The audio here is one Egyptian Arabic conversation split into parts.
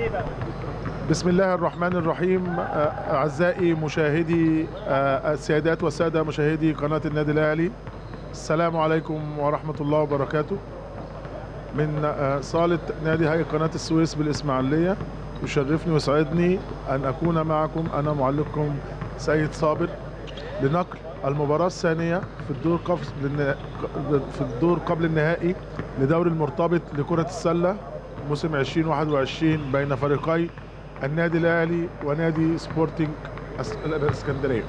بسم الله الرحمن الرحيم آه، أعزائي مشاهدي آه، السيدات والسادة مشاهدي قناة النادي الأهلي السلام عليكم ورحمة الله وبركاته من آه، صالة نادي هيئة قناة السويس بالإسماعيلية يشرفني ويسعدني أن أكون معكم أنا معلقكم سيد صابر لنقل المباراة الثانية في الدور قبل في الدور قبل النهائي لدوري المرتبط لكرة السلة موسم 2021 بين فريقي النادي الاهلي ونادي سبورتنج أس- الاسكندريه.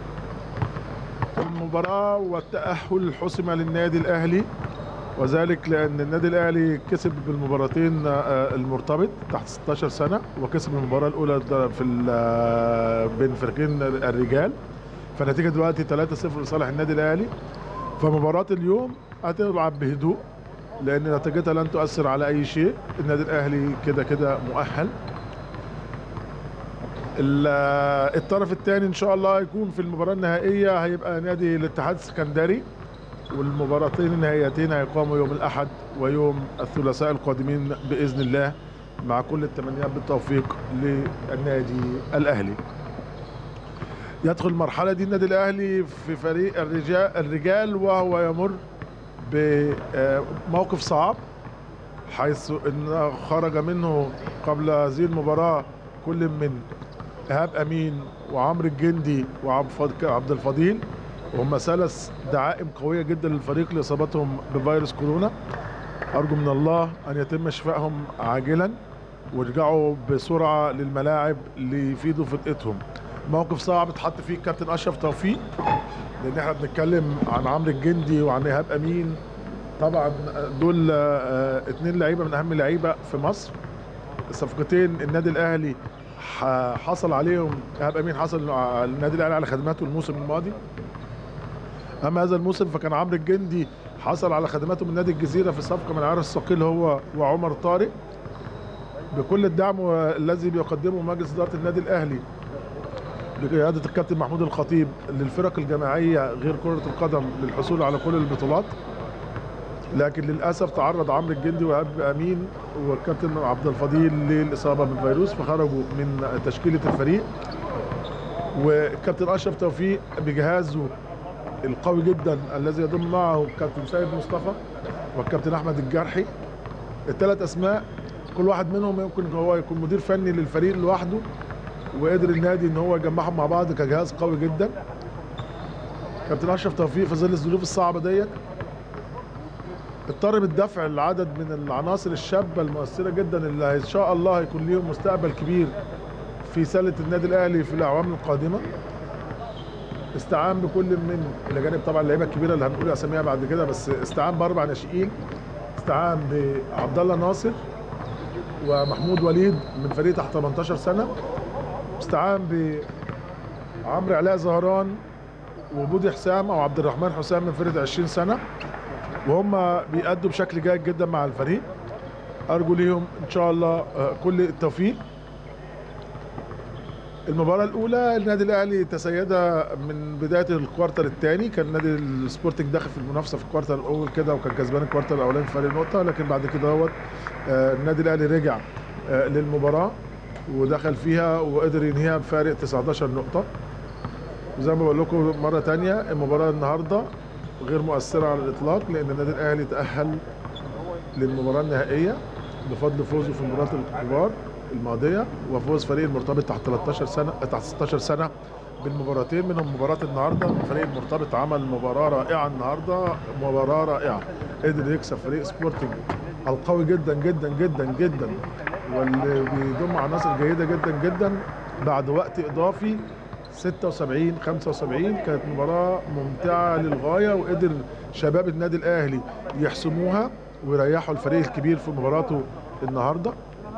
المباراه والتاهل حسم للنادي الاهلي وذلك لان النادي الاهلي كسب بالمباراتين آه، المرتبط تحت 16 سنه وكسب المباراه الاولى د- في ال- آه، بين فريقين الرجال فنتيجه دلوقتي 3-0 لصالح النادي الاهلي فمباراه اليوم هتلعب بهدوء لان نتيجتها لن تؤثر على اي شيء النادي الاهلي كده كده مؤهل ال- الطرف الثاني ان شاء الله هيكون في المباراه النهائيه هيبقى نادي الاتحاد السكندري والمباراتين النهائيتين هيقاموا يوم الاحد ويوم الثلاثاء القادمين باذن الله مع كل التمنيات بالتوفيق للنادي الاهلي يدخل المرحله دي النادي الاهلي في فريق الرجال الرجال وهو يمر بموقف صعب حيث ان خرج منه قبل هذه المباراه كل من ايهاب امين وعمرو الجندي وعبد الفض- عبد الفضيل وهم ثلاث دعائم قويه جدا للفريق لاصابتهم بفيروس كورونا ارجو من الله ان يتم شفائهم عاجلا ويرجعوا بسرعه للملاعب ليفيدوا فرقتهم موقف صعب اتحط فيه الكابتن اشرف توفيق لان احنا بنتكلم عن عمرو الجندي وعن ايهاب امين طبعا دول آه، اتنين لعيبه من اهم اللعيبه في مصر الصفقتين النادي الاهلي ح- حصل عليهم ايهاب امين حصل على النادي الاهلي على خدماته الموسم الماضي اما هذا الموسم فكان عمرو الجندي حصل على خدماته من نادي الجزيره في صفقه من عيار الثقيل هو وعمر طارق بكل الدعم الذي بيقدمه مجلس اداره النادي الاهلي بقياده الكابتن محمود الخطيب للفرق الجماعيه غير كره القدم للحصول على كل البطولات لكن للاسف تعرض عمرو الجندي وهاب امين والكابتن عبد الفضيل للاصابه بالفيروس فخرجوا من تشكيله الفريق والكابتن اشرف توفيق بجهازه القوي جدا الذي يضم معه الكابتن سيد مصطفى والكابتن احمد الجرحي الثلاث اسماء كل واحد منهم يمكن هو يكون مدير فني للفريق لوحده وقدر النادي ان هو يجمعهم مع بعض كجهاز قوي جدا كابتن اشرف توفيق في ظل الظروف الصعبه ديت اضطر بالدفع لعدد من العناصر الشابه المؤثره جدا اللي ان شاء الله هيكون ليهم مستقبل كبير في سله النادي الاهلي في الاعوام القادمه استعان بكل من الى جانب طبعا اللعيبه الكبيره اللي هنقول اساميها بعد كده بس استعان باربع ناشئين استعان بعبد الله ناصر ومحمود وليد من فريق تحت 18 سنه استعان بعمرو علاء زهران وبودي حسام او عبد الرحمن حسام من فرقه 20 سنه وهم بيأدوا بشكل جيد جدا مع الفريق ارجو ليهم ان شاء الله آه، كل التوفيق المباراة الأولى النادي الأهلي تسيدها من بداية الكوارتر الثاني كان نادي السبورتنج داخل في المنافسة في الكوارتر الأول كده وكان كسبان الكوارتر الأولاني فرق نقطة لكن بعد كده هو آه، النادي الأهلي رجع آه، للمباراة ودخل فيها وقدر ينهيها بفارق 19 نقطة وزي ما بقول لكم مرة تانية المباراة النهاردة غير مؤثرة على الإطلاق لأن النادي الأهلي تأهل للمباراة النهائية بفضل فوزه في مباراة الكبار الماضية وفوز فريق المرتبط تحت 13 سنة تحت 16 سنة بالمباراتين منهم مباراة النهاردة فريق المرتبط عمل مباراة رائعة النهاردة مباراة رائعة قدر يكسب فريق سبورتنج القوي جدا جدا جدا جدا واللي بيضم عناصر جيدة جدا جدا بعد وقت إضافي 76 75 كانت مباراة ممتعة للغاية وقدر شباب النادي الأهلي يحسموها ويريحوا الفريق الكبير في مباراته النهارده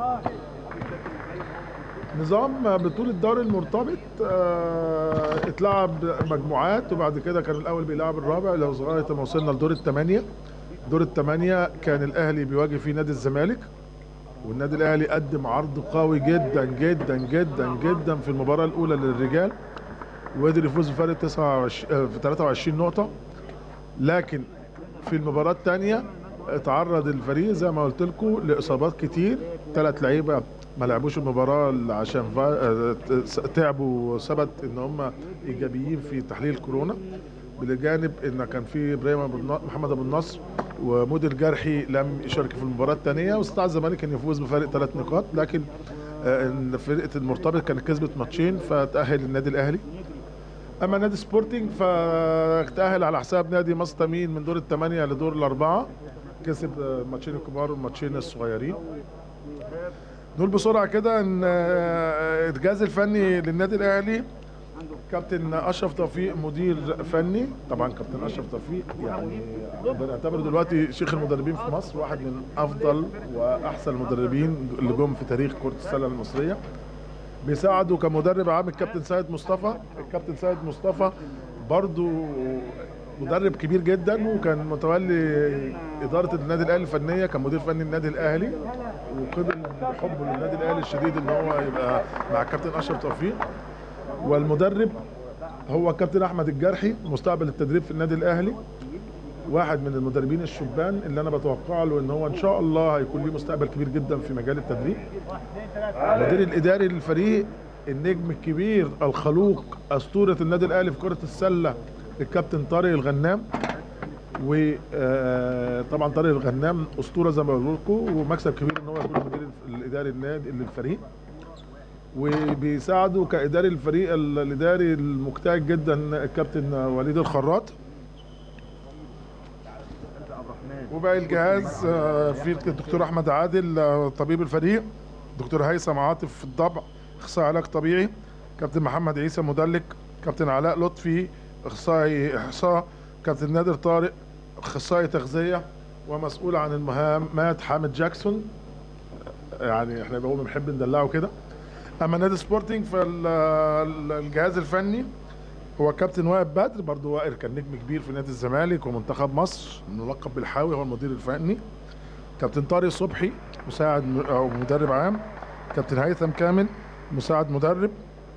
نظام بطولة الدوري المرتبط آه، اتلعب مجموعات وبعد كده كان الأول بيلعب الرابع لو لغاية ما وصلنا لدور الثمانية دور الثمانية كان الأهلي بيواجه فيه نادي الزمالك والنادي الأهلي قدم عرض قوي جدا جدا جدا جدا في المباراة الأولى للرجال وقدر يفوز بفارق 29 آه، في 23 نقطة لكن في المباراة الثانية اتعرض الفريق زي ما قلت لكم لاصابات كتير ثلاث لعيبه ما لعبوش المباراه عشان فا- اه، تعبوا وثبت ان هم ايجابيين في تحليل كورونا بجانب ان كان في ابراهيم أبو النا- محمد ابو النصر ومودي الجرحي لم يشارك في المباراه الثانيه واستطاع الزمالك ان يفوز بفارق ثلاث نقاط لكن آه، ان فرقه المرتبط كانت كسبت ماتشين فتاهل النادي الاهلي اما نادي سبورتنج فتاهل على حساب نادي مصر تمين من دور الثمانيه لدور الاربعه كسب آه، الماتشين الكبار والماتشين الصغيرين نقول بسرعه كده ان آه، الجهاز الفني للنادي الاهلي كابتن اشرف توفيق مدير فني طبعا كابتن اشرف توفيق يعني بنعتبره دلوقتي شيخ المدربين في مصر واحد من افضل واحسن المدربين اللي جم في تاريخ كره السله المصريه بيساعده كمدرب عام الكابتن سيد مصطفى الكابتن سيد مصطفى برضو مدرب كبير جدا وكان متولي اداره النادي الاهلي الفنيه كان مدير فني النادي الاهلي وقبل بحبه للنادي الاهلي الشديد ان هو يبقى مع الكابتن اشرف توفيق والمدرب هو كابتن احمد الجرحي مستقبل التدريب في النادي الاهلي واحد من المدربين الشبان اللي انا بتوقع له ان هو ان شاء الله هيكون ليه مستقبل كبير جدا في مجال التدريب المدير الاداري للفريق النجم الكبير الخلوق اسطوره النادي الاهلي في كره السله الكابتن طارق الغنام وطبعا طارق الغنام اسطوره زي ما بقول لكم ومكسب كبير ان هو يكون المدير الاداري النادي للفريق وبيساعده كاداري الفريق ال- الاداري المجتهد جدا الكابتن وليد الخراط وباقي الجهاز آه، في الدكتور احمد عادل آه، طبيب الفريق دكتور هيثم عاطف في الضبع اخصائي علاج طبيعي كابتن محمد عيسى مدلك كابتن علاء لطفي اخصائي احصاء كابتن نادر طارق اخصائي تغذيه ومسؤول عن المهمات حامد جاكسون يعني احنا هو بنحب ندلعه كده اما نادي سبورتنج فالجهاز الفني هو كابتن وائل بدر برضو وائل كان نجم كبير في نادي الزمالك ومنتخب مصر ملقب بالحاوي هو المدير الفني كابتن طارق صبحي مساعد م- او مدرب عام كابتن هيثم كامل مساعد مدرب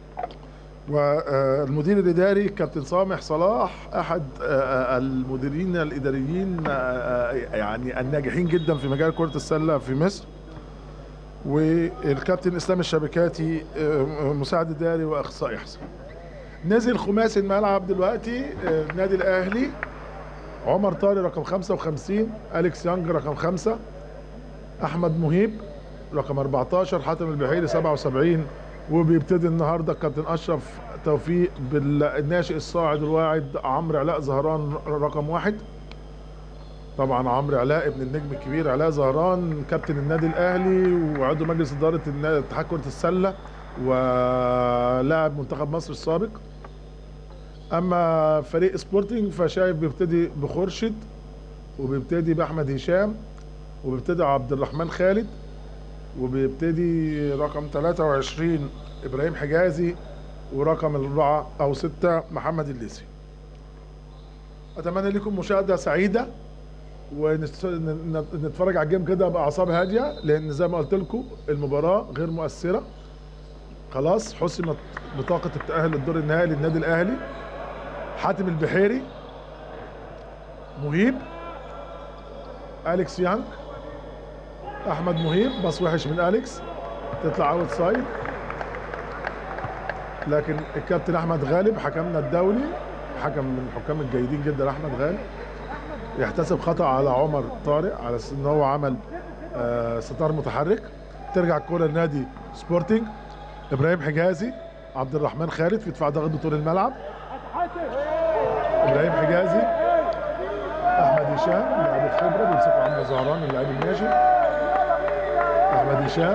والمدير الاداري كابتن سامح صلاح احد آه، المديرين الاداريين آه، يعني الناجحين جدا في مجال كره السله في مصر والكابتن اسلام الشبكاتي آه، مساعد اداري واخصائي احسن نزل خماسي الملعب دلوقتي آه، النادي الاهلي عمر طارق رقم 55 اليكس يانج رقم 5 احمد مهيب رقم 14 حاتم البحيري 77 وبيبتدي النهارده الكابتن اشرف توفيق بالناشئ الصاعد الواعد عمرو علاء زهران رقم واحد طبعا عمرو علاء ابن النجم الكبير علاء زهران كابتن النادي الاهلي وعضو مجلس اداره النا- اتحاد كره السله ولاعب منتخب مصر السابق اما فريق سبورتنج فشايف بيبتدي بخورشيد وبيبتدي باحمد هشام وبيبتدي عبد الرحمن خالد وبيبتدي رقم 23 ابراهيم حجازي ورقم أربعة أو ستة محمد الليثي أتمنى لكم مشاهدة سعيدة ونتفرج على الجيم كده بأعصاب هادية لأن زي ما قلت لكم المباراة غير مؤثرة خلاص حسمت بطاقة التأهل للدور النهائي للنادي الأهلي حاتم البحيري مهيب أليكس يانج أحمد مهيب بس وحش من أليكس تطلع اوت سايد لكن الكابتن احمد غالب حكمنا الدولي حكم من الحكام الجيدين جدا احمد غالب يحتسب خطا على عمر طارق على اساس ان هو عمل آه ستار متحرك ترجع الكره لنادي سبورتنج ابراهيم حجازي عبد الرحمن خالد في دفاع ضغط بطول الملعب ابراهيم حجازي احمد هشام لاعب الخبره بيمسكوا عمرو زهران اللاعب الناشئ احمد هشام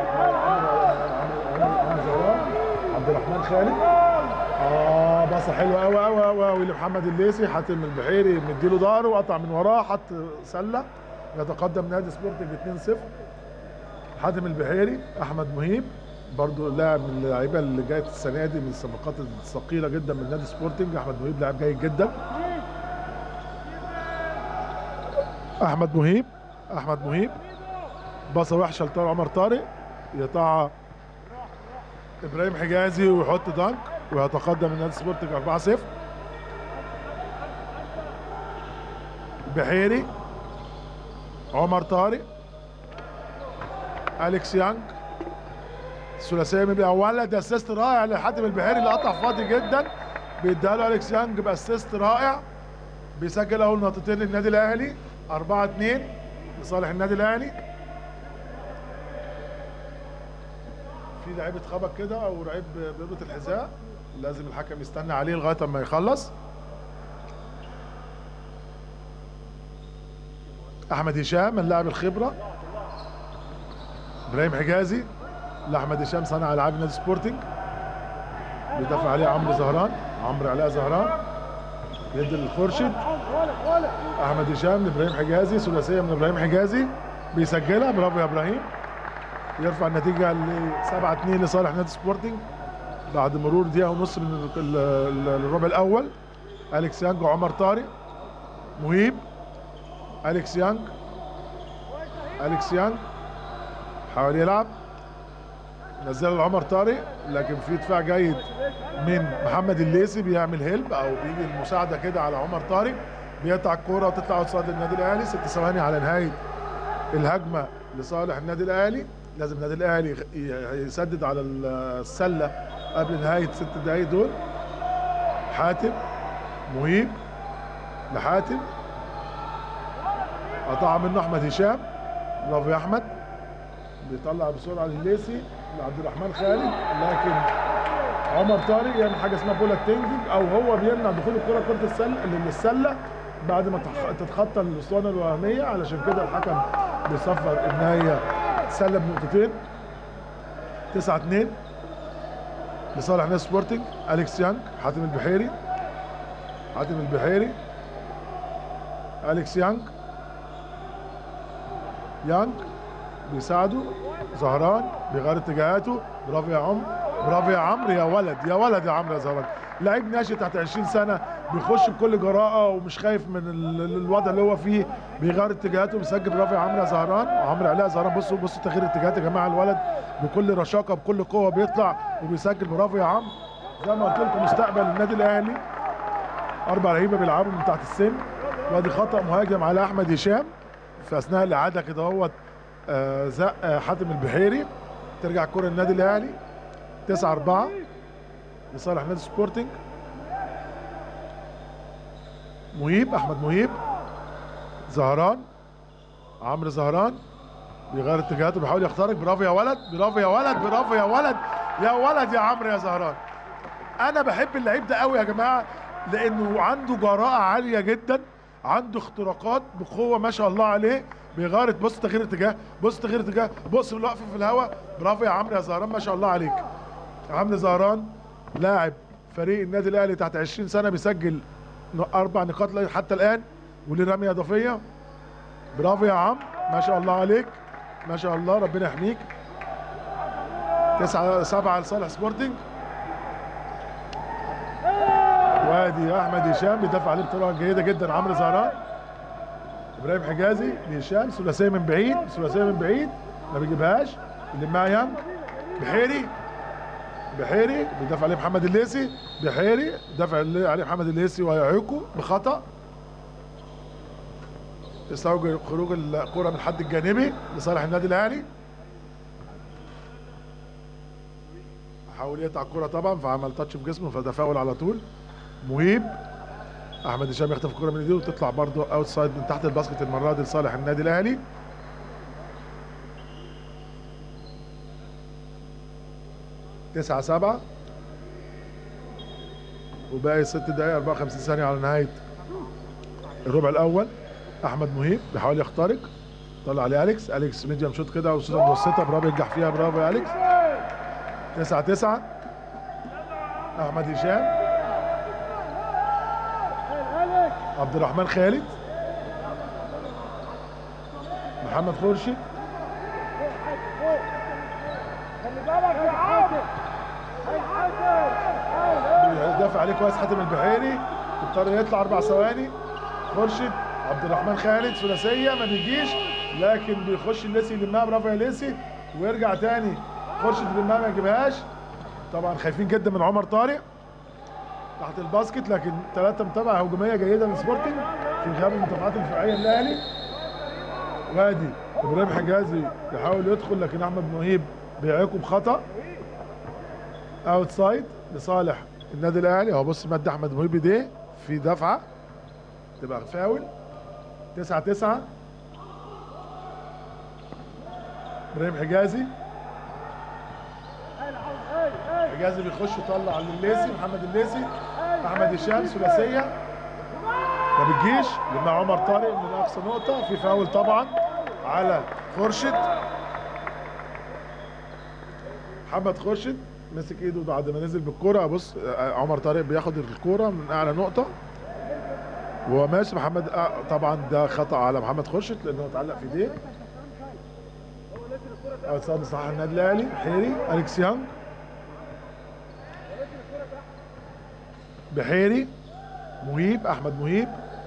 عمرو زهران عبد الرحمن خالد اه باصه حلوه قوي قوي قوي قوي لمحمد الليثي حاتم البحيري مديله ظهره وقطع من وراه حط سله يتقدم نادي سبورتنج 2-0 حاتم البحيري احمد مهيب برضو لاعب من اللعيبه اللي جايه السنه دي من الصفقات الثقيله جدا من نادي سبورتنج احمد مهيب لاعب جيد جدا احمد مهيب احمد مهيب باصه وحشه لطارق عمر طارق يقطعها ابراهيم حجازي ويحط دانك ويتقدم النادي سبورتنج 4-0 بحيري عمر طارق اليكس يانج الثلاثيه من اولا ده اسيست رائع لحاتم البحيري اللي قطع فاضي جدا بيديها له اليكس يانج باسيست رائع بيسجل اول نقطتين للنادي الاهلي 4 2 لصالح النادي الاهلي في لعيب اتخبط كده او لعيب بيربط الحذاء لازم الحكم يستنى عليه لغايه اما يخلص احمد هشام اللاعب الخبره ابراهيم حجازي لاحمد هشام صانع العاب نادي سبورتنج بيدافع عليه عمرو زهران عمرو علاء زهران يدي للخورشيد احمد هشام لابراهيم حجازي ثلاثيه من ابراهيم حجازي بيسجلها برافو يا ابراهيم يرفع النتيجه ل 7 2 لصالح نادي سبورتنج بعد مرور دقيقه ونص من ال- ال- الربع الاول اليكس يانج وعمر طارق مهيب اليكس يانج اليكس يانج حاول يلعب نزل لعمر طارق لكن في دفاع جيد من محمد الليثي بيعمل هيلب او بيجي المساعده كده على عمر طارق بيقطع الكوره وتطلع قصاد النادي الاهلي ست ثواني على نهايه الهجمه لصالح النادي الاهلي لازم النادي الاهلي ي- يسدد على السله قبل نهايه ست دقايق دول حاتم مهيب لحاتم قطع منه احمد هشام برافو يا احمد بيطلع بسرعه لليسي لعبد الرحمن خالد لكن عمر طارق يعمل حاجه اسمها بولا تنجنج او هو بيمنع دخول الكره كره السله للسله بعد ما تخ- تتخطى الاسطوانه الوهميه علشان كده الحكم بيصفر ان هي سله بنقطتين 9 2 لصالح نادي سبورتنج اليكس يانج حاتم البحيري حاتم البحيري اليكس يانج يانج بيساعده زهران بيغير اتجاهاته برافو يا عمرو برافو يا عمرو يا ولد يا ولد يا عمرو يا زهران لعيب ناشئ تحت 20 سنه بيخش بكل جراءه ومش خايف من ال- ال- الوضع اللي هو فيه بيغير اتجاهاته بيسجل برافو يا عمرو يا زهران وعمرو علاء زهران بصوا بصوا تغيير اتجاهات يا جماعه الولد بكل رشاقه بكل قوه بيطلع وبيسجل برافو يا عمرو زي ما قلت لكم مستقبل النادي الاهلي اربع لعيبه بيلعبوا من تحت السن وادي خطا مهاجم على احمد هشام في اثناء الاعاده كده هوت آه، زق آه، حاتم البحيري ترجع كره النادي الاهلي 9 4 لصالح نادي سبورتنج مهيب احمد مهيب زهران عمرو زهران بيغير اتجاهاته بيحاول يخترق برافو يا ولد برافو يا ولد برافو يا ولد يا ولد يا عمرو يا زهران انا بحب اللعيب ده قوي يا جماعه لانه عنده جراءه عاليه جدا عنده اختراقات بقوه ما شاء الله عليه بيغير بص تغيير اتجاه بص تغيير اتجاه بص الوقفه في الهواء برافو يا عمرو يا زهران ما شاء الله عليك عمرو زهران لاعب فريق النادي الاهلي تحت 20 سنه بيسجل ن- اربع نقاط ل- حتى الان وليه رميه اضافيه برافو يا عم ما شاء الله عليك ما شاء الله ربنا يحميك تسعة سبعة لصالح سبورتنج وادي احمد هشام بيدافع عليه بطريقه جيده جدا عمرو زهران ابراهيم حجازي لهشام ثلاثيه من بعيد ثلاثيه من بعيد ما بيجيبهاش يلمها يانج بحيري بحيري بيدافع عليه محمد الليسي بحيري دافع عليه محمد الليسي ويعيقه بخطا يستوجب خروج الكره من الحد الجانبي لصالح النادي الاهلي حاول يقطع الكره طبعا فعمل تاتش في جسمه فتفاول على طول مهيب احمد هشام يخطف الكره من ايده وتطلع برضه اوت سايد من تحت الباسكت المره دي لصالح النادي الاهلي تسعة سبعة وباقي ست دقايق 54 ثانية على نهاية الربع الأول أحمد مهيب بيحاول يخترق طلع عليه أليكس أليكس ميديم شوت كده وسوزان متوسطة برافو ينجح فيها برافو يا أليكس تسعة تسعة أحمد هشام عبد الرحمن خالد محمد خورشي خلي بالك يا حاتم يا حاتم دافع عليه كويس حاتم البحيري اضطر يطلع اربع ثواني خورشيد عبد الرحمن خالد ثلاثيه ما بيجيش لكن بيخش الليسي يلمها برافو يا ليسي ويرجع تاني خورشيد يلمها ما يجيبهاش طبعا خايفين جدا من عمر طارق تحت الباسكت لكن ثلاثه متابعه هجوميه جيده من سبورتنج في غياب المتابعات الدفاعيه للاهلي وادي ابراهيم حجازي يحاول يدخل لكن احمد مهيب بيعيقب خطا اوت سايد لصالح النادي الاهلي اهو بص مد احمد مهيب ايديه في دفعه تبقى فاول 9 9 ابراهيم حجازي حجازي بيخش يطلع لليسي محمد الليسي احمد هشام ثلاثيه ما بتجيش لما عمر طارق من اقصى نقطه في فاول طبعا على خورشيد محمد خورشيد مسك ايده بعد ما نزل بالكرة بص آه، عمر طارق بياخد الكرة من اعلى نقطة وهو ماشي محمد آه، طبعا ده خطأ على محمد خورشيد لانه اتعلق في ايديه اوتسايد صح النادي الاهلي حيري اليكس يانج بحيري مهيب احمد مهيب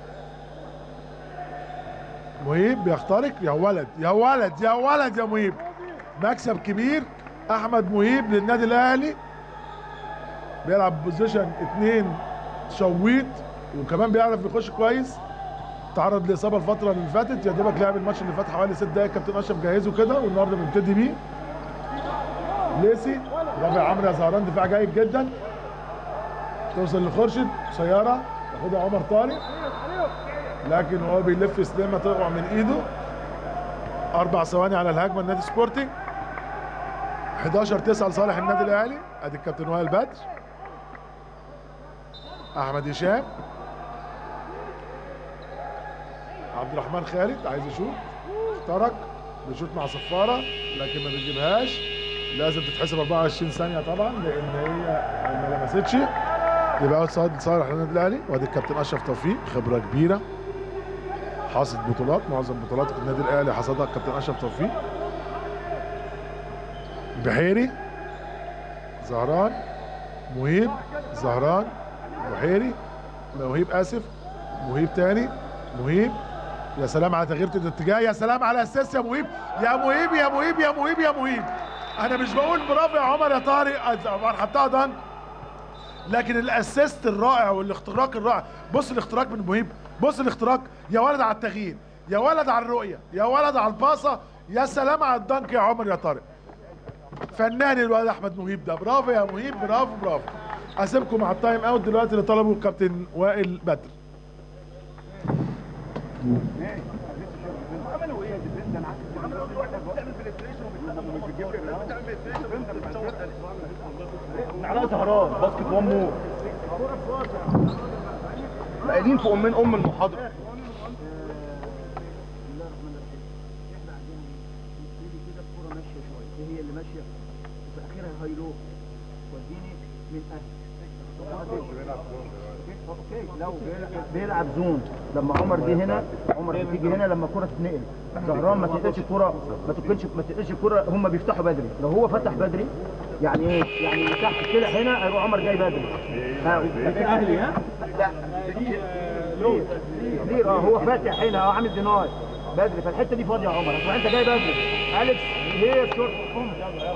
مهيب بيخترق يا ولد يا ولد يا ولد يا مهيب مكسب كبير احمد مهيب للنادي الاهلي بيلعب بوزيشن اتنين شويت وكمان بيعرف يخش كويس تعرض لاصابه الفتره اللي فاتت يا دوبك لعب الماتش اللي فات حوالي ست دقايق كابتن اشرف جهزه كده والنهارده بنبتدي بيه ليسي رافع عمرو يا زهران دفاع جيد جدا توصل لخورشيد سياره ياخدها عمر طارق لكن هو بيلف سليمه تقع من ايده اربع ثواني على الهجمه النادي سبورتنج 11 9 لصالح النادي الاهلي ادي الكابتن وائل بدر احمد هشام عبد الرحمن خالد عايز يشوط اخترق بيشوط مع صفاره لكن ما بيجيبهاش لازم تتحسب 24 ثانيه طبعا لان هي ما لمستش يبقى اوت سايد لصالح النادي الاهلي وادي الكابتن اشرف توفيق خبره كبيره حاصد بطولات معظم بطولات النادي الاهلي حصدها الكابتن اشرف توفيق بحيري زهران مهيب زهران بحيري مهيب اسف مهيب تاني مهيب يا سلام على تغيير الاتجاه يا سلام على اساس يا مهيب يا مهيب يا مهيب يا مهيب يا مهيب انا مش بقول برافو يا عمر يا طارق طبعا حطها دن لكن الاسيست الرائع والاختراق الرائع بص الاختراق من مهيب بص الاختراق يا ولد على التغيير يا ولد على الرؤيه يا ولد على الباصه يا سلام على الدنك يا عمر يا طارق فنان الولد احمد مهيب ده برافو يا مهيب برافو برافو اسيبكم مع التايم اوت دلوقتي اللي طلبه الكابتن وائل بدر علاء زهران باسكت وان مور قايلين في امين ام المحاضره الكرة ماشية شوية ايه هي اللي ماشية في اخرها هايلو وديني من اهل اوكي لو بيلعب- بيلعب زون لما عمر جه هنا عمر بتيجي هنا لما الكرة تتنقل زهران ما تنقلش الكرة ما تنقلش ما تنقلش الكرة هم بيفتحوا بدري لو هو فتح بدري يعني ايه؟ يعني اللي تحت طلع هنا هيروح عمر جاي بدري ها اهلي ها؟ لا كبير اه هو فاتح هنا اه عامل دينار بدري فالحته دي فاضيه يا عمر هتروح انت جاي بدري اليكس هي شوت قوم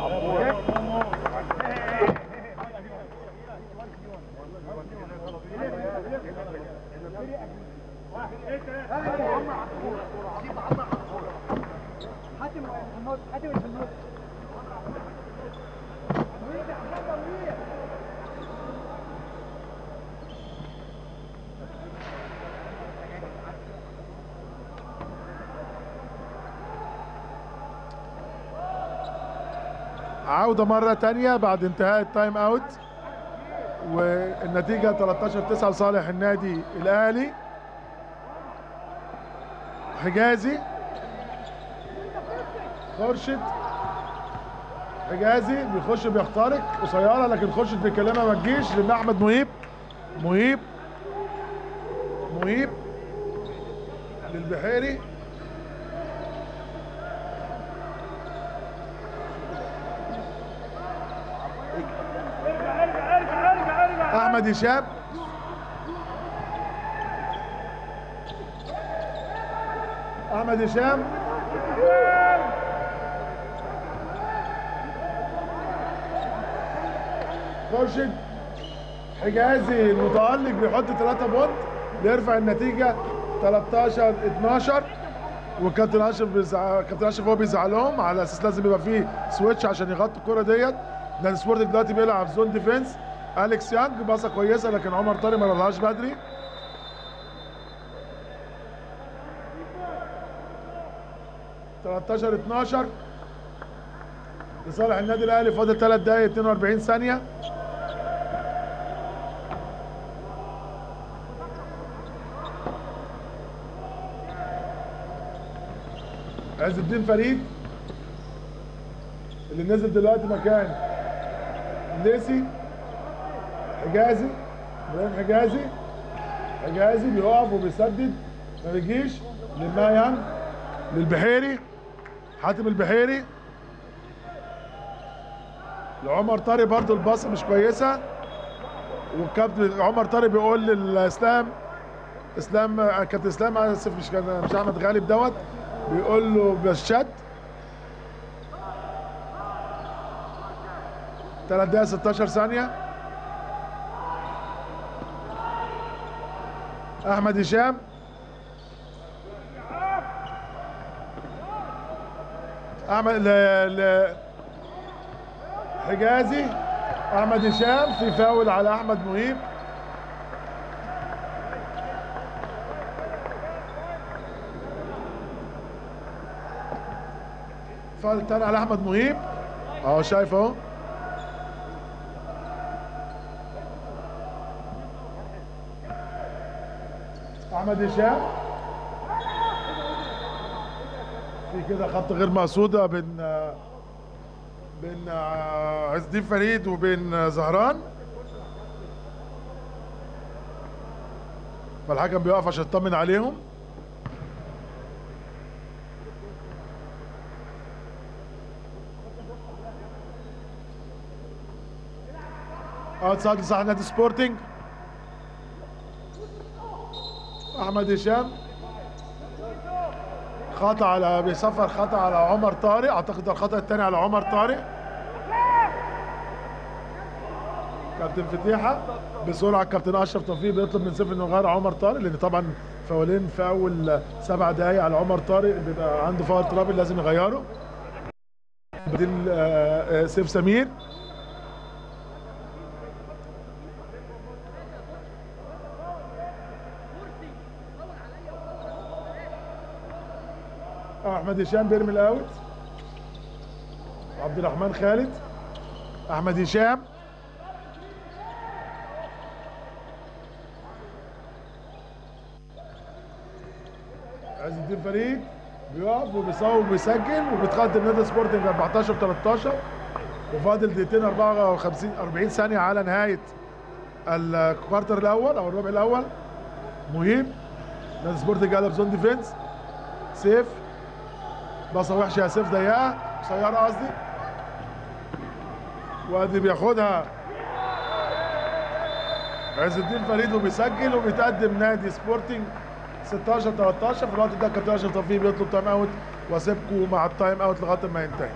عودة مرة تانية بعد انتهاء التايم اوت والنتيجة 13 9 لصالح النادي الأهلي حجازي خورشيد حجازي بيخش بيخترق قصيرة لكن خورشيد بيكلمها ما تجيش لأن أحمد مهيب مهيب مهيب للبحيري احمد هشام احمد هشام خورشيد حجازي المتألق بيحط 3 بونت بيرفع النتيجة 13 12 والكابتن اشرف بيزع... كابتن اشرف هو بيزعلهم على اساس لازم يبقى فيه سويتش عشان يغطوا الكره ديت نادي سبورتنج دلوقتي بيلعب زون ديفense اليكس يانج باصه كويسه لكن عمر طارق ما رضاهاش بدري تلتاشر 12 لصالح النادي الاهلي فاضل 3 دقايق 42 ثانيه عز الدين فريد اللي نزل دلوقتي مكان الليسي حجازي ابراهيم حجازي حجازي بيقف وبيسدد ما بيجيش للمايان للبحيري حاتم البحيري لعمر طارق برضو الباصه مش كويسه والكابتن عمر طارق بيقول للاسلام اسلام كابتن اسلام اسف مش كان مش احمد غالب دوت بيقول له بالشد 3 دقايق 16 ثانية أحمد هشام أحمد ل... ل... حجازي أحمد هشام في فاول على أحمد مهيب فاول تاني على احمد مهيب اهو شايف اهو احمد هشام في كده خط غير مقصوده بين بين عز الدين فريد وبين زهران فالحكم بيقف عشان يطمن عليهم اوتسايد لصالح نادي سبورتنج احمد هشام خطا على بيصفر خطا على عمر طارق اعتقد ده الخطا الثاني على عمر طارق كابتن فتيحه بسرعه كابتن اشرف توفيق بيطلب من سيف انه يغير عمر طارق لان طبعا فاولين في اول سبع دقائق على عمر طارق بيبقى عنده فاول ترابل لازم يغيره بديل آه، آه، سيف سمير احمد هشام بيرمي الاوت عبد الرحمن خالد احمد هشام عز الدين فريد بيقف وبيصوب وبيسجل وبيتقدم نادي سبورتنج 14 13 وفاضل دقيقتين 54 40 ثانيه على نهايه الكوارتر الاول او الربع الاول مهيب نادي سبورتنج قلب زون ديفنس سيف باصه وحشه يا سيف ضيقه قصيره قصدي وادي بياخدها عز الدين فريد وبيسجل وبيتقدم نادي سبورتنج 16 13 في الوقت ده كابتن اشرف توفيق بيطلب تايم اوت واسيبكم مع التايم اوت لغايه ما ينتهي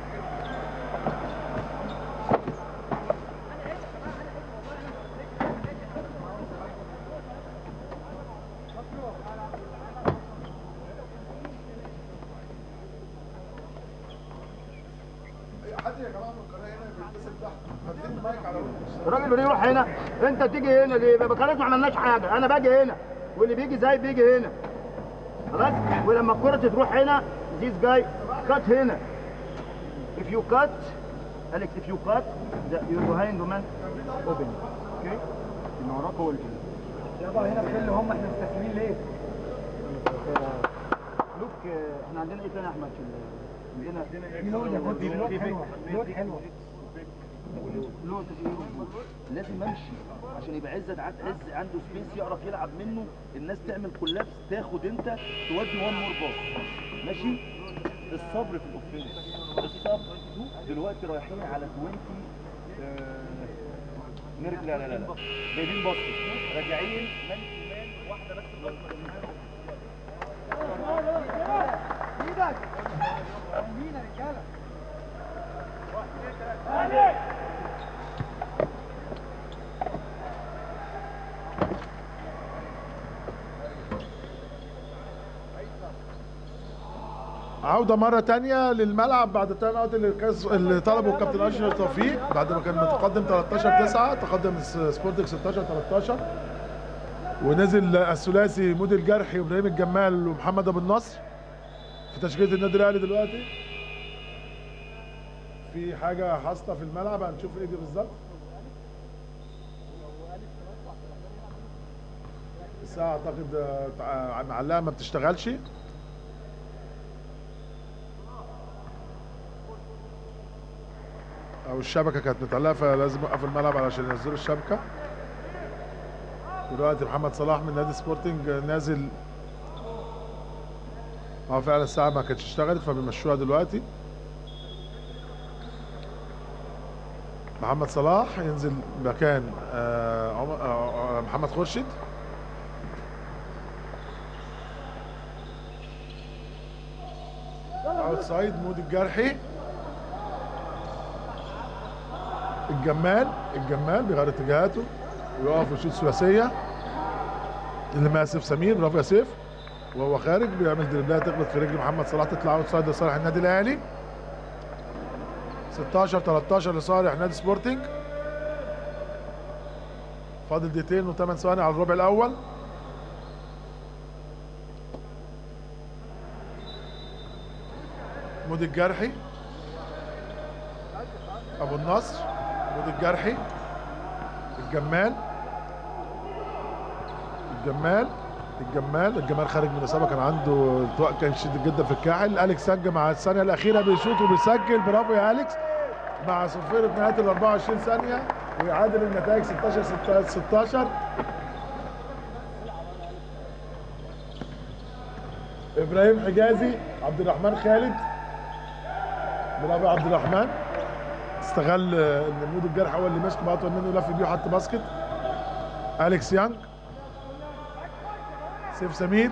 حد يا جماعه من القناه هنا بيتصل تحت فاتحين المايك على الراجل بيروح هنا انت تيجي هنا ليه بقى خلاص ما عملناش حاجه انا باجي هنا واللي بيجي زي بيجي هنا خلاص ولما الكره تروح هنا this guy cut هنا if you cut Alex if you cut the, your behind man open okay اللي وراك هو اللي يابا هنا خلي هم احنا مستسلمين ليه؟ لوك احنا عندنا ايه تاني يا احمد في ال- عندنا لود يا كوتش لود حلوه لود حلوه لود لازم امشي عشان يبقى عزت عند عز عنده سبيس يعرف يلعب منه الناس تعمل كولابس تاخد انت تودي وان مور باص ماشي الصبر في الاوفنس الصبر دلوقتي رايحين على 20 آه، نرجع لا لا لا لا جايبين باسكت راجعين مان في مان واحده بس الباسكت ايدك مين يا رجاله؟ عوده مره تانية للملعب بعد التايم اوت اللي, كاس اللي طلبه الكابتن اشرف توفيق بعد ما كان متقدم 13 9 تقدم س- سبورتنج 16 13 ونزل الثلاثي مودي الجرحي وابراهيم الجمال ومحمد ابو النصر في تشكيله النادي الاهلي دلوقتي في حاجه حاصله في الملعب هنشوف ايه دي بالظبط الساعه اعتقد آه، تع- معلقه ما بتشتغلش او الشبكه كانت متعلقه فلازم اوقف الملعب علشان ينزلوا الشبكه دلوقتي محمد صلاح من نادي سبورتنج نازل اه فعلا الساعه ما كانتش اشتغلت فبيمشوها دلوقتي محمد صلاح ينزل مكان آه عمر آه آه، محمد خورشيد اوت سايد مود الجرحي الجمال الجمال بيغير اتجاهاته ويقف ويشوط ثلاثيه اللي مع سيف سمير برافو يا سيف وهو خارج بيعمل دربلايه تخبط في رجل محمد صلاح تطلع اوت سايد لصالح النادي الاهلي 16 13 لصالح نادي سبورتنج فاضل دقيقتين و8 ثواني على الربع الاول مودي الجرحي ابو النصر مودي الجرحي الجمال الجمال الجمال الجمال خارج من الاصابه كان عنده التواء كان شديد جدا في الكاحل اليكس سجل مع الثانيه الاخيره بيشوط وبيسجل برافو يا اليكس مع صفيره نهايه ال 24 ثانيه ويعادل النتائج 16 16 16 ابراهيم حجازي عبد الرحمن خالد برافو يا عبد الرحمن استغل آه، ان مود الجرح هو اللي ماسك بقى اطول منه لف بيه وحط باسكت اليكس يانج سيف سمير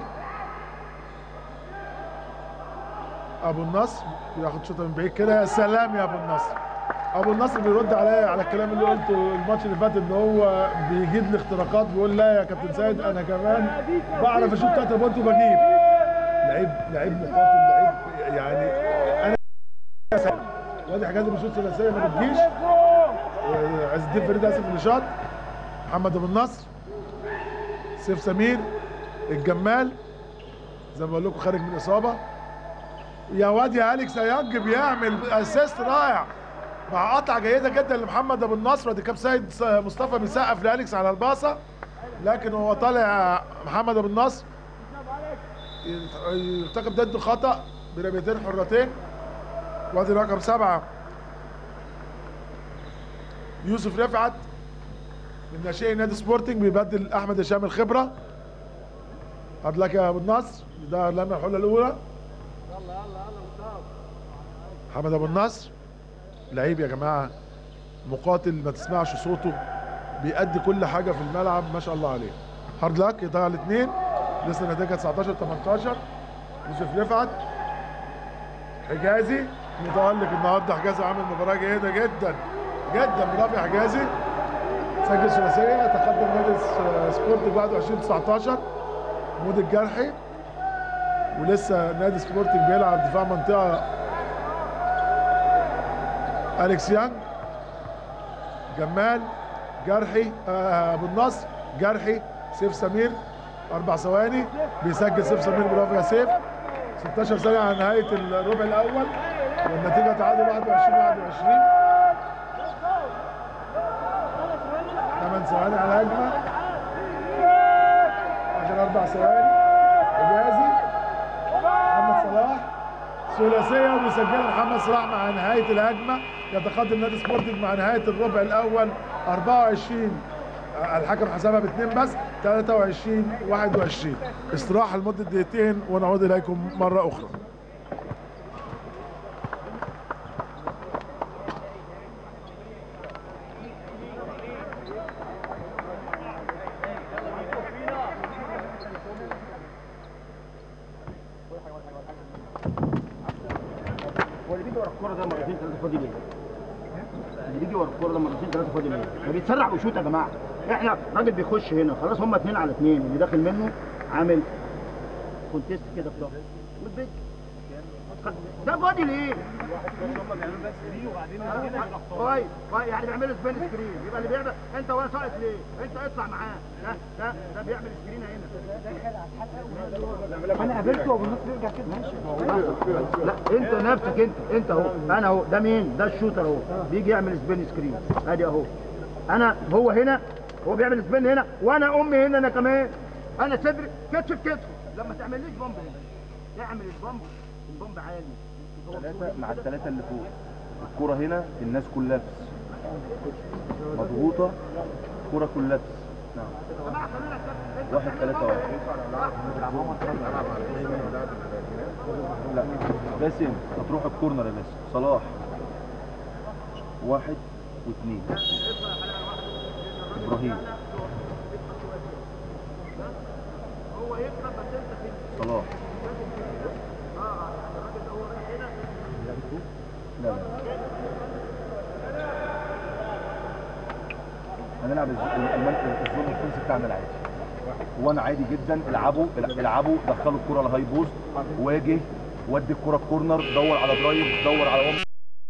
ابو النصر بياخد شوطه من بعيد كده يا سلام يا ابو النصر ابو النصر بيرد عليا على الكلام اللي قلته الماتش اللي فات ان هو بيجيد لي اختراقات بيقول لا يا كابتن سيد انا كمان بعرف اشوط تحت البونت وبجيب لعيب لعيب مقاتل لعيب يعني انا وادي حجازي بيشوط ثلاثيه ما بتجيش آه، عز الدين فريد اسف اللي شاط محمد ابو النصر سيف سمير الجمال زي ما بقول لكم خارج من اصابه يا واد يا اليكس يانج بيعمل اسيست رائع مع قطعه جيده جدا لمحمد ابو النصر ادي كاب سيد مصطفى بيسقف لاليكس على الباصه لكن هو طالع محمد ابو النصر يرتكب ضده خطا برميتين حرتين وادي رقم سبعه يوسف رفعت من ناشئي نادي سبورتنج بيبدل احمد هشام الخبره هات لك يا ابو النصر ده لما الحله الاولى محمد ابو النصر لعيب يا جماعه مقاتل ما تسمعش صوته بيأدي كل حاجه في الملعب ما شاء الله عليه هارد لاك يضيع الاثنين لسه النتيجه 19 18 يوسف رفعت حجازي متألق النهارده حجازي عامل مباراه جيده جدا جدا برافو يا حجازي سجل ثلاثيه تقدم نادي س- سبورت 21 19 مود الجرحي ولسه نادي سبورتنج بيلعب دفاع منطقه اليكس يانج جمال جرحي آه، ابو النصر جرحي سيف سمير اربع ثواني بيسجل سيف سمير برافو يا سيف 16 ثانيه على نهايه الربع الاول والنتيجه تعادل 21 21 8 ثواني على الهجمه اخر اربع ثواني حجازي محمد صلاح ثلاثيه وبيسجلها محمد صلاح مع نهايه الهجمه يتقدم نادي سبورتنج مع نهايه الربع الاول 24 الحكم حسبها باثنين بس 23 21 استراحه لمده دقيقتين ونعود اليكم مره اخرى هو اللي بيجي ورا الكوره ده مرتين ثلاثه فاضي ليه؟ اللي بيجي ورا الكوره ده مرتين ثلاثه فاضي ليه؟ ما بيتسرع ويشوط يا جماعه احنا راجل بيخش هنا خلاص هم اثنين على اثنين اللي داخل منه عامل كونتيست كده في ظهره والبيت ده فاضي ليه؟ كويس كويس يعني بيعملوا سبين سكرين يبقى اللي بيعمل انت ولا ساقط ليه؟ انت اطلع معاه ده ده ده بيعمل سكرين هنا انا قابلته وابو النصر يرجع كده ماشي لا انت نفسك انت انت اهو انا اهو ده مين ده الشوتر اهو بيجي يعمل سبين سكرين ادي اهو انا هو هنا هو بيعمل سبين هنا وانا امي هنا انا كمان انا صدري كتف بكتف لما تعمليش بامب هنا تعمل البامب البامب عالي هو ثلاثة مع الثلاثة اللي فوق الكرة هنا الناس كلها مضغوطة الكرة كلها واحد ثلاثة واحد لا باسم هتروح الكورنر يا باسم صلاح واحد واثنين ابراهيم هو يكسب بس انت في صلاح لا لا هنلعب الز- الم- الزون الفنسي بتاعنا العادي وانا عادي جدا العبوا العبوا دخلوا الكره لهاي بوست واجه ودي الكره الكورنر دور على درايف دور على وم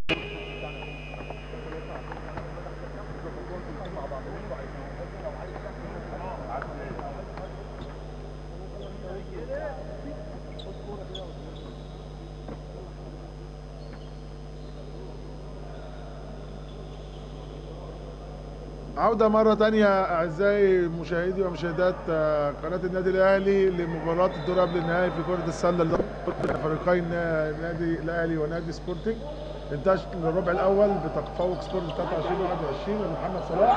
عودة مرة تانية أعزائي مشاهدي ومشاهدات آه، قناة النادي الأهلي لمباراة الدور قبل النهائي في كرة السلة اللي ضمت فريقين آه، نادي الأهلي ونادي سبورتنج انتهت الربع الأول بتفوق سبورتنج 23 21 لمحمد صلاح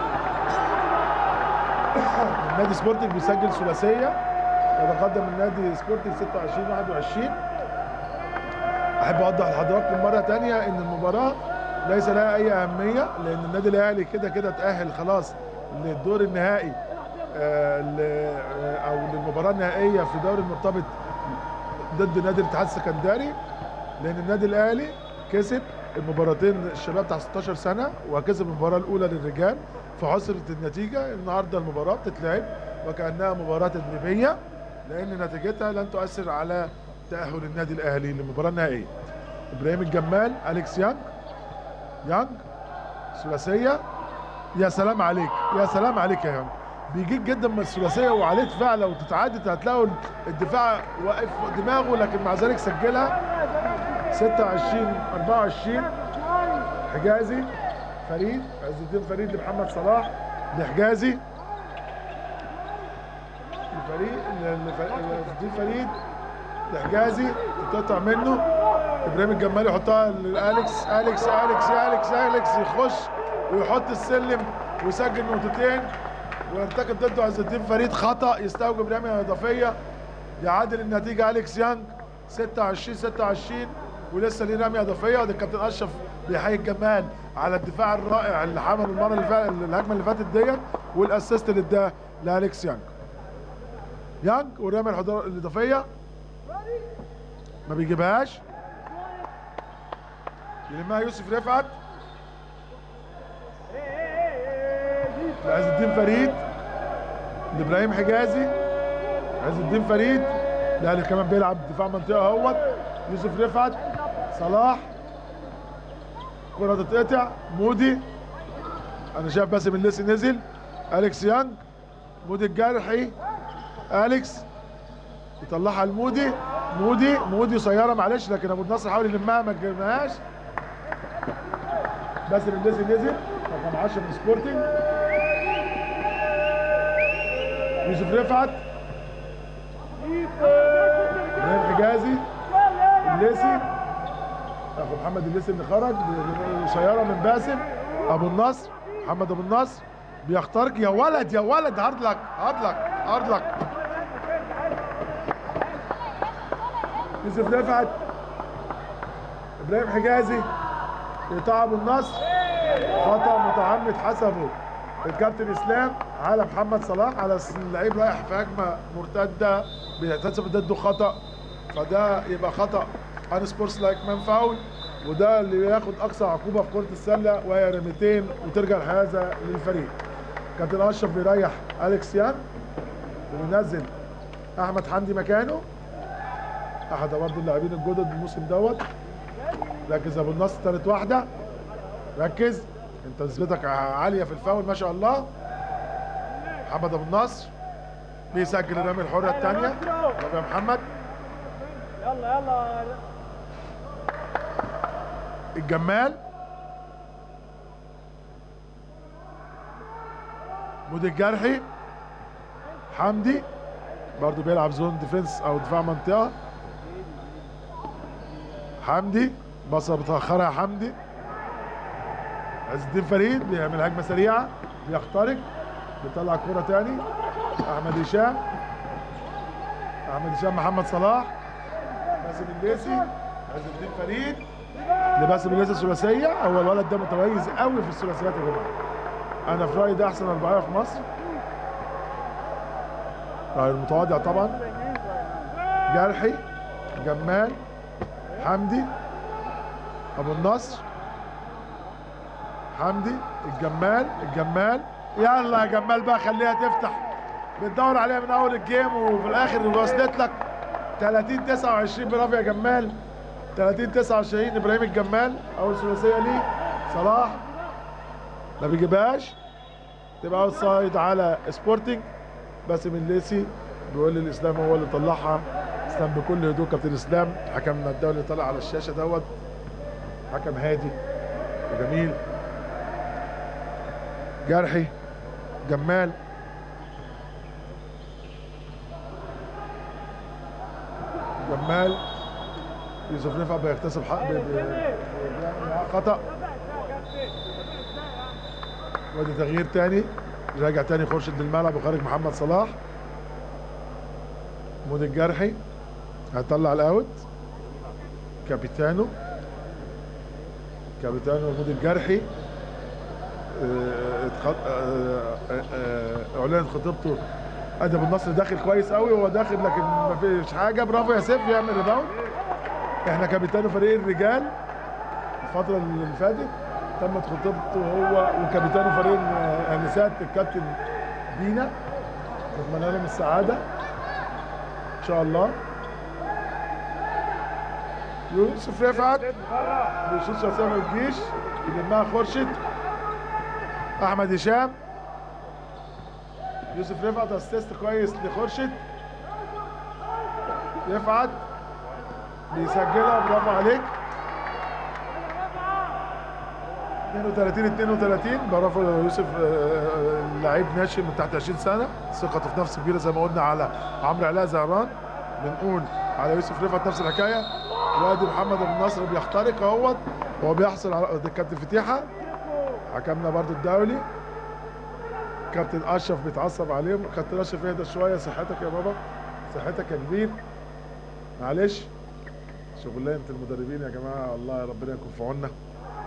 النادي سبورتنج بيسجل ثلاثية يتقدم النادي سبورتنج 26 21 احب اوضح لحضراتكم مره تانية ان المباراه ليس لها اي اهميه لان النادي الاهلي كده كده تاهل خلاص للدور النهائي آه، ل- آه، او للمباراه النهائيه في دوري المرتبط ضد نادي الاتحاد السكندري لان النادي الاهلي كسب المباراتين الشباب تحت 16 سنه وكسب المباراه الاولى للرجال فحصلت النتيجه النهارده المباراه بتتلعب وكانها مباراه تدريبيه لان نتيجتها لن تؤثر على تاهل النادي الاهلي للمباراه النهائيه ابراهيم الجمال اليكس يانج يانج ثلاثيه يا سلام عليك يا سلام عليك يا يانج بيجيك جدا من الثلاثيه وعليه دفاع لو تتعدد هتلاقوا الدفاع واقف دماغه لكن مع ذلك سجلها 26 24 حجازي فريد عز الدين فريد لمحمد صلاح لحجازي لفريد لعز الدين فريد لحجازي تتقطع منه ابراهيم الجمال يحطها لالكس اليكس اليكس اليكس اليكس يخش ويحط السلم ويسجل نقطتين ويرتكب ضده عز الدين فريد خطا يستوجب رميه اضافيه يعادل النتيجه اليكس يانج 26 26 ولسه ليه رميه اضافيه وده الكابتن اشرف بيحيي الجمال على الدفاع الرائع اللي عمله المره اللي فاتت الهجمه اللي فاتت ديت والاسيست اللي اداه لالكس يانج يانج والرميه الحضار- الاضافيه ما بيجيبهاش يلمها يوسف رفعت لعز الدين فريد لابراهيم حجازي عز الدين فريد الاهلي كمان بيلعب دفاع منطقه اهوت يوسف رفعت صلاح كرة تتقطع مودي انا شايف باسم الليسي نزل اليكس يانج مودي الجرحي اليكس يطلعها لمودي مودي مودي قصيره معلش لكن ابو النصر حاول يلمها ما جابهاش باسم الليسي نزل رقم 10 من سبورتنج يوسف رفعت ابراهيم حجازي الليسي اخو محمد الليسي اللي خرج قصيره من باسم ابو النصر محمد ابو النصر بيخترق يا ولد يا ولد هارد لك هارد لك هارد لك يوسف رفعت ابراهيم حجازي ايقاع ابو النصر خطا متعمد حسبه الكابتن اسلام على محمد صلاح على أساس إن اللعيب رايح في هجمه مرتده بيحتسب ضده خطا فده يبقى خطا ان سبورتس لايك مان فاول وده اللي ياخد اقصى عقوبه في كره السله وهي رميتين وترجع الحيازه للفريق كابتن اشرف بيريح اليكس يان وبينزل احمد حمدي مكانه احد برضه اللاعبين الجدد الموسم دوت ركز يا ابو النصر تالت واحده ركز انت نسبتك عاليه في الفاول ما شاء الله محمد ابو النصر بيسجل الرمي الحره الثانيه طب يا محمد يلا يلا الجمال مودي الجرحي حمدي برضو بيلعب زون ديفنس او دفاع منطقه حمدي بصه متاخره يا حمدي عز الدين فريد بيعمل هجمه سريعه بيخترق بيطلع الكره تاني احمد هشام احمد هشام محمد صلاح باسم الليسي عز الدين فريد لباسم الليسي الثلاثيه هو الولد ده متميز قوي في الثلاثيات يا جماعه انا في رايي ده احسن اربعيه في مصر راي المتواضع طبعا جرحي جمال حمدي ابو النصر حمدي الجمال الجمال يلا يا جمال بقى خليها تفتح بتدور عليها من اول الجيم وفي الاخر وصلت لك 30 29 برافو يا جمال 30 29 ابراهيم الجمال اول ثلاثيه ليه صلاح ما بيجيبهاش تبقى اوت سايد على سبورتنج باسم الليسي بيقول لي الاسلام هو اللي طلعها اسلام بكل هدوء كابتن اسلام حكمنا الدولي طلع على الشاشه دوت حكم هادي وجميل جرحي جمال جمال يوسف رفعت بيغتصب حق ب- ب- بيعمل خطأ وادي تغيير تاني راجع تاني خورشيد للملعب وخارج محمد صلاح مود الجرحي هيطلع الاوت كابيتانو كابيتانو مود الجرحي آه، اتخ- آه، آه، آه، اعلنت خطيبته ادب النصر داخل كويس قوي هو داخل لكن ما فيش حاجه برافو يا سيف يعمل ريباوند احنا كابيتانو فريق الرجال الفتره اللي فاتت تمت خطيبته هو وكابيتانو فريق النساء الكابتن دينا نتمنى لهم السعاده ان شاء الله يوسف رفعت بيشوط شخصيه ما تجيش يلمها خورشيد احمد هشام يوسف رفعت اسيست كويس لخورشيد رفعت بيسجلها برافو عليك 32 32 برافو يوسف آه، لعيب ناشئ من تحت 20 سنه ثقته في نفسه كبيره زي ما قلنا على عمرو علاء زهران بنقول على يوسف رفعت نفس الحكايه وادي محمد ابو النصر بيخترق اهوت هو بيحصل على ده كابتن فتيحه حكمنا برضو الدولي كابتن اشرف بيتعصب عليهم كابتن اشرف اهدى شويه صحتك يا بابا صحتك يا كبير معلش شغلانه المدربين يا جماعه الله ربنا يكون في عوننا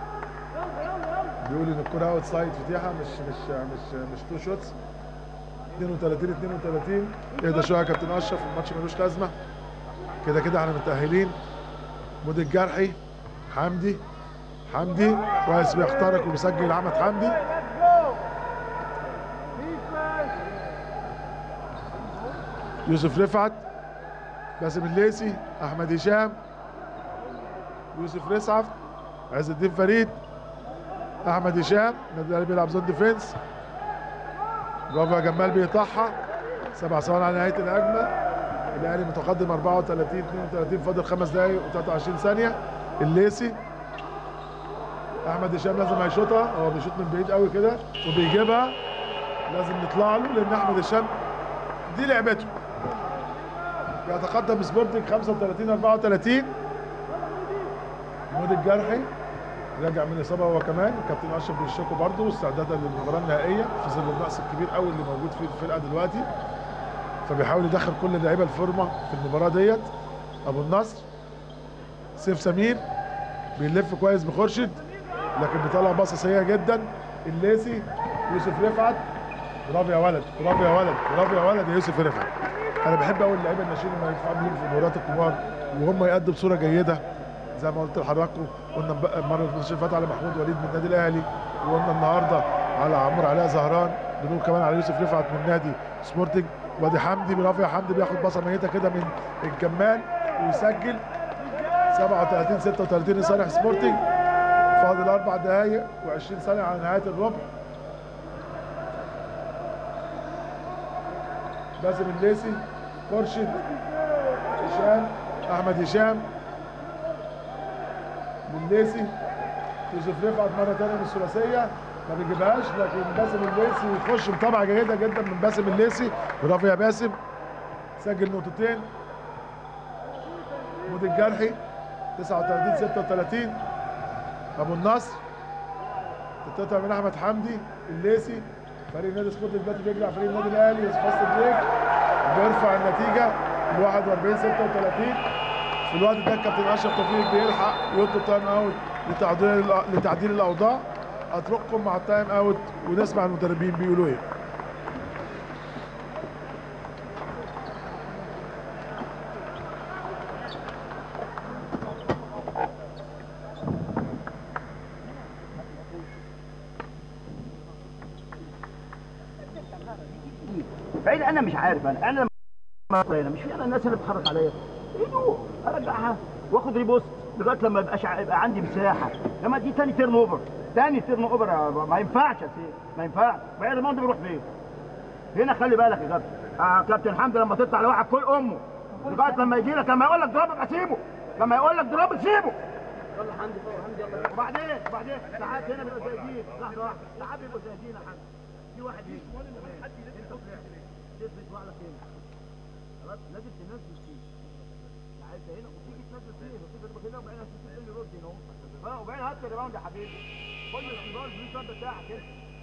بيقول ان الكره اوت سايد فتيحه مش مش مش مش تو شوتس 32 32 اهدى شويه يا كابتن اشرف الماتش ملوش لازمه كده كده احنا متاهلين مود الجرحي حمدي حمدي كويس بيخترق وبيسجل احمد حمدي يوسف رفعت باسم الليسي احمد هشام يوسف رسعف عز الدين فريد احمد هشام النادي الاهلي بيلعب زون ديفنس برافو يا جمال بيقطعها سبع ثواني على نهايه الهجمه الاهلي متقدم 34 32 فاضل خمس دقايق و23 ثانيه الليسي احمد هشام لازم هيشوطها هو بيشوط من بعيد قوي كده وبيجيبها لازم نطلع له لان احمد هشام دي لعبته يتقدم سبورتنج 35 34 مود الجرحي راجع من اصابه هو كمان الكابتن اشرف بيشكو برضه استعدادا للمباراه النهائيه في ظل النقص الكبير قوي اللي موجود في الفرقه دلوقتي فبيحاول يدخل كل اللعيبه الفورمه في المباراه ديت ابو النصر سيف سمير بيلف كويس بخورشيد لكن بيطلع باصه سيئه جدا الليسي يوسف رفعت برافو يا ولد برافو يا ولد برافو يا ولد يا يوسف رفعت انا بحب قوي اللعيبه الناشئين لما يدفعوا بيهم في مباريات الكبار وهم يقدموا بصوره جيده زي ما قلت لحضراتكم قلنا امب- المره اللي فاتت على محمود وليد من النادي الاهلي وقلنا النهارده على عمرو علاء زهران بنقول كمان على يوسف رفعت من نادي سبورتنج وادي حمدي برافو يا حمدي بياخد باصه ميته كده من الجمال ويسجل 37 36 لصالح سبورتنج فاضل اربع دقائق و20 ثانيه على نهايه الربع باسم الليسي خورشيد هشام احمد هشام لليسي يوسف رفعت مره ثانيه من الثلاثيه ما بيجيبهاش لكن باسم الليسي يخش بطبعه جيده جدا من باسم الليسي برافو يا باسم سجل نقطتين مود الجرحي 39 36 ابو النصر تتقطع من احمد حمدي الليسي فريق نادي سبورت دلوقتي بيجري على فريق النادي الاهلي يوسف فاست بريك بيرفع النتيجه ل 41 36 في الوقت ده كابتن اشرف توفيق بيلحق يطلب تايم اوت لتعديل لتعديل الاوضاع اترككم مع التايم اوت ونسمع المدربين بيقولوا ايه بعيد انا مش عارف انا انا لما انا مش في انا الناس اللي بتتحرك عليا ايده ارجعها واخد ريبوست لغايه لما يبقاش ع- يبقى عندي مساحه لما دي تاني تيرن اوفر تاني تيرن اوفر يا- ما ينفعش يا سيدي ما ينفعش بعيد الماضي بيروح فين هنا خلي بالك يا كابتن آه كابتن حمدي لما تطلع لواحد كل امه لغايه لما يجي لك لما يقول لك ضرب ابقى سيبه لما يقول لك ضرب سيبه يلا حمدي فوق حمدي يلا وبعدين وبعدين ساعات هنا بيبقوا زايدين لحظه واحده ساعات بيبقوا زايدين يا حمدي في واحد يجي انت طلعت تثبت وعلى هنا خلاص لازم تنزل فيه يعني انت هنا وتيجي تنزل فيه وتيجي هنا وبعدين هتنزل لي رد هنا اهو اه وبعدين هات الريباوند يا حبيبي كل الكبار الفلوس بتاعك كده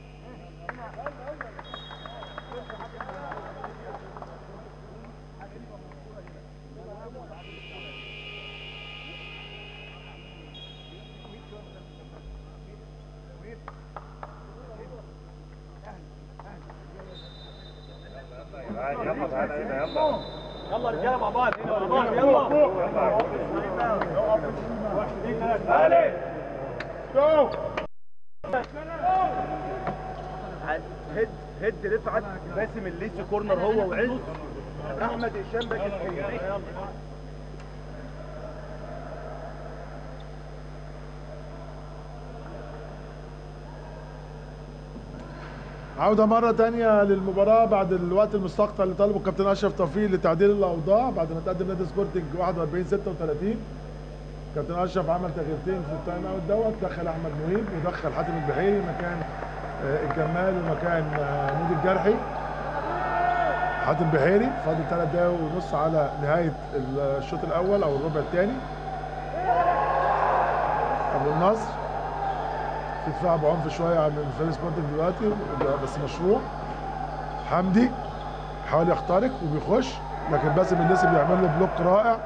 يلا رجاله مع بعض هنا مع بعض يلا هيد هيد رفعت باسم الليسي كورنر هو وعز احمد هشام باك الحقيقة. عودة مرة تانية للمباراة بعد الوقت المستقطع اللي طلبه الكابتن أشرف توفيق لتعديل الأوضاع بعد ما تقدم نادي سبورتنج 41 36 كابتن أشرف عمل تغييرتين في التايم أوت دوت دخل أحمد مهيب ودخل حاتم البحيري مكان آه، الجمال ومكان آه، مودي الجرحي حاتم بحيري فاضل ثلاث دقايق ونص على نهاية الشوط الأول أو الربع الثاني أبو النصر في دفاع بعنف شويه عن فريق سبورتنج دلوقتي بس مشروع حمدي حاول يخترق وبيخش لكن باسم الليسي بيعمل له بلوك رائع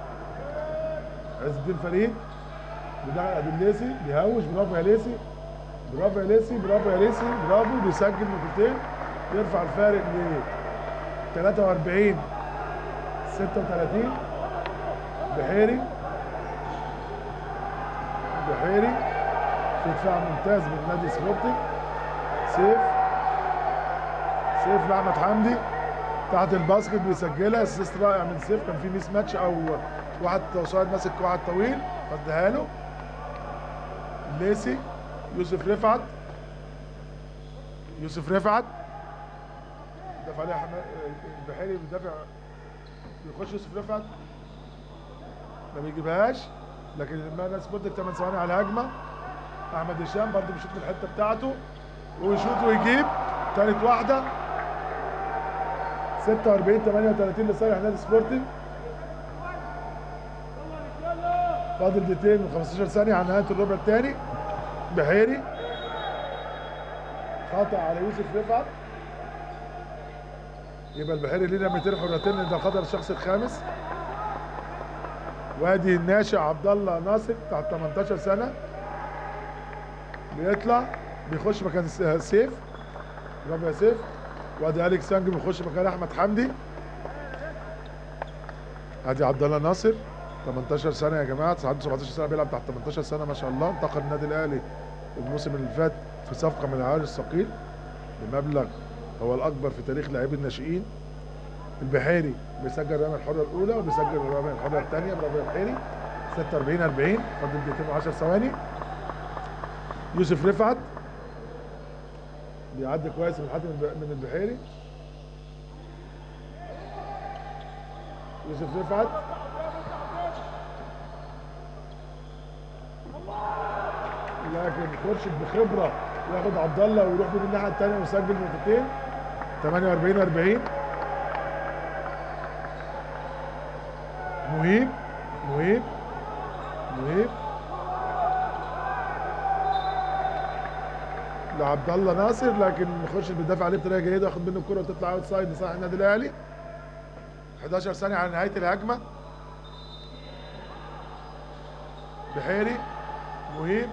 عز الدين فريد بيدخل ادي الليسي بيهوش برافو يا ليسي برافو يا ليسي برافو يا ليسي برافو بيسجل نقطتين يرفع الفارق ل 43 36 بحيري بحيري في دفاع ممتاز من نادي سبورتنج سيف سيف لاحمد حمدي تحت الباسكت بيسجلها اسيست رائع من سيف كان في ميس ماتش او واحد صاعد ماسك واحد طويل فاداها له ليسي يوسف رفعت يوسف رفعت دفع عليه حما- البحيري بيدافع بيخش يوسف رفعت ما بيجيبهاش لكن لما ناس سبورتنج 8 ثواني على الهجمه احمد هشام برضه بيشوط من الحته بتاعته ويشوط ويجيب تالت واحده 46 38 لصالح نادي سبورتنج فاضل دقيقتين و15 ثانيه على نهايه الربع الثاني بحيري خطا على يوسف رفعت يبقى البحيري ليه لمتين حرتين ده خطر الشخص الخامس وادي الناشئ عبد الله ناصر تحت 18 سنه بيطلع بيخش مكان س- سيف برافو يا سيف وادي اليكس سانج بيخش مكان احمد حمدي ادي عبد الله ناصر 18 سنه يا جماعه عنده 17 سنه بيلعب تحت 18 سنه ما شاء الله انتقل النادي الاهلي الموسم اللي فات في صفقه من العيار الثقيل بمبلغ هو الاكبر في تاريخ لاعبي الناشئين البحيري بيسجل الرميه الحره الاولى وبيسجل الرميه الحره الثانيه برافو يا بحيري 46 40 فاضل دقيقتين و10 ثواني يوسف رفعت بيعدي كويس من حاتم الب- من البحيري يوسف رفعت لكن خورشيد بخبره ياخد عبد الله ويروح بيه الناحيه الثانيه ويسجل نقطتين 48 40 مهيب مهيب مهيب لعبد الله ناصر لكن خورشيد بيدافع عليه بطريقه جيده ياخد منه الكره وتطلع اوت سايد لصالح النادي الاهلي 11 ثانيه على نهايه الهجمه بحيري مهيب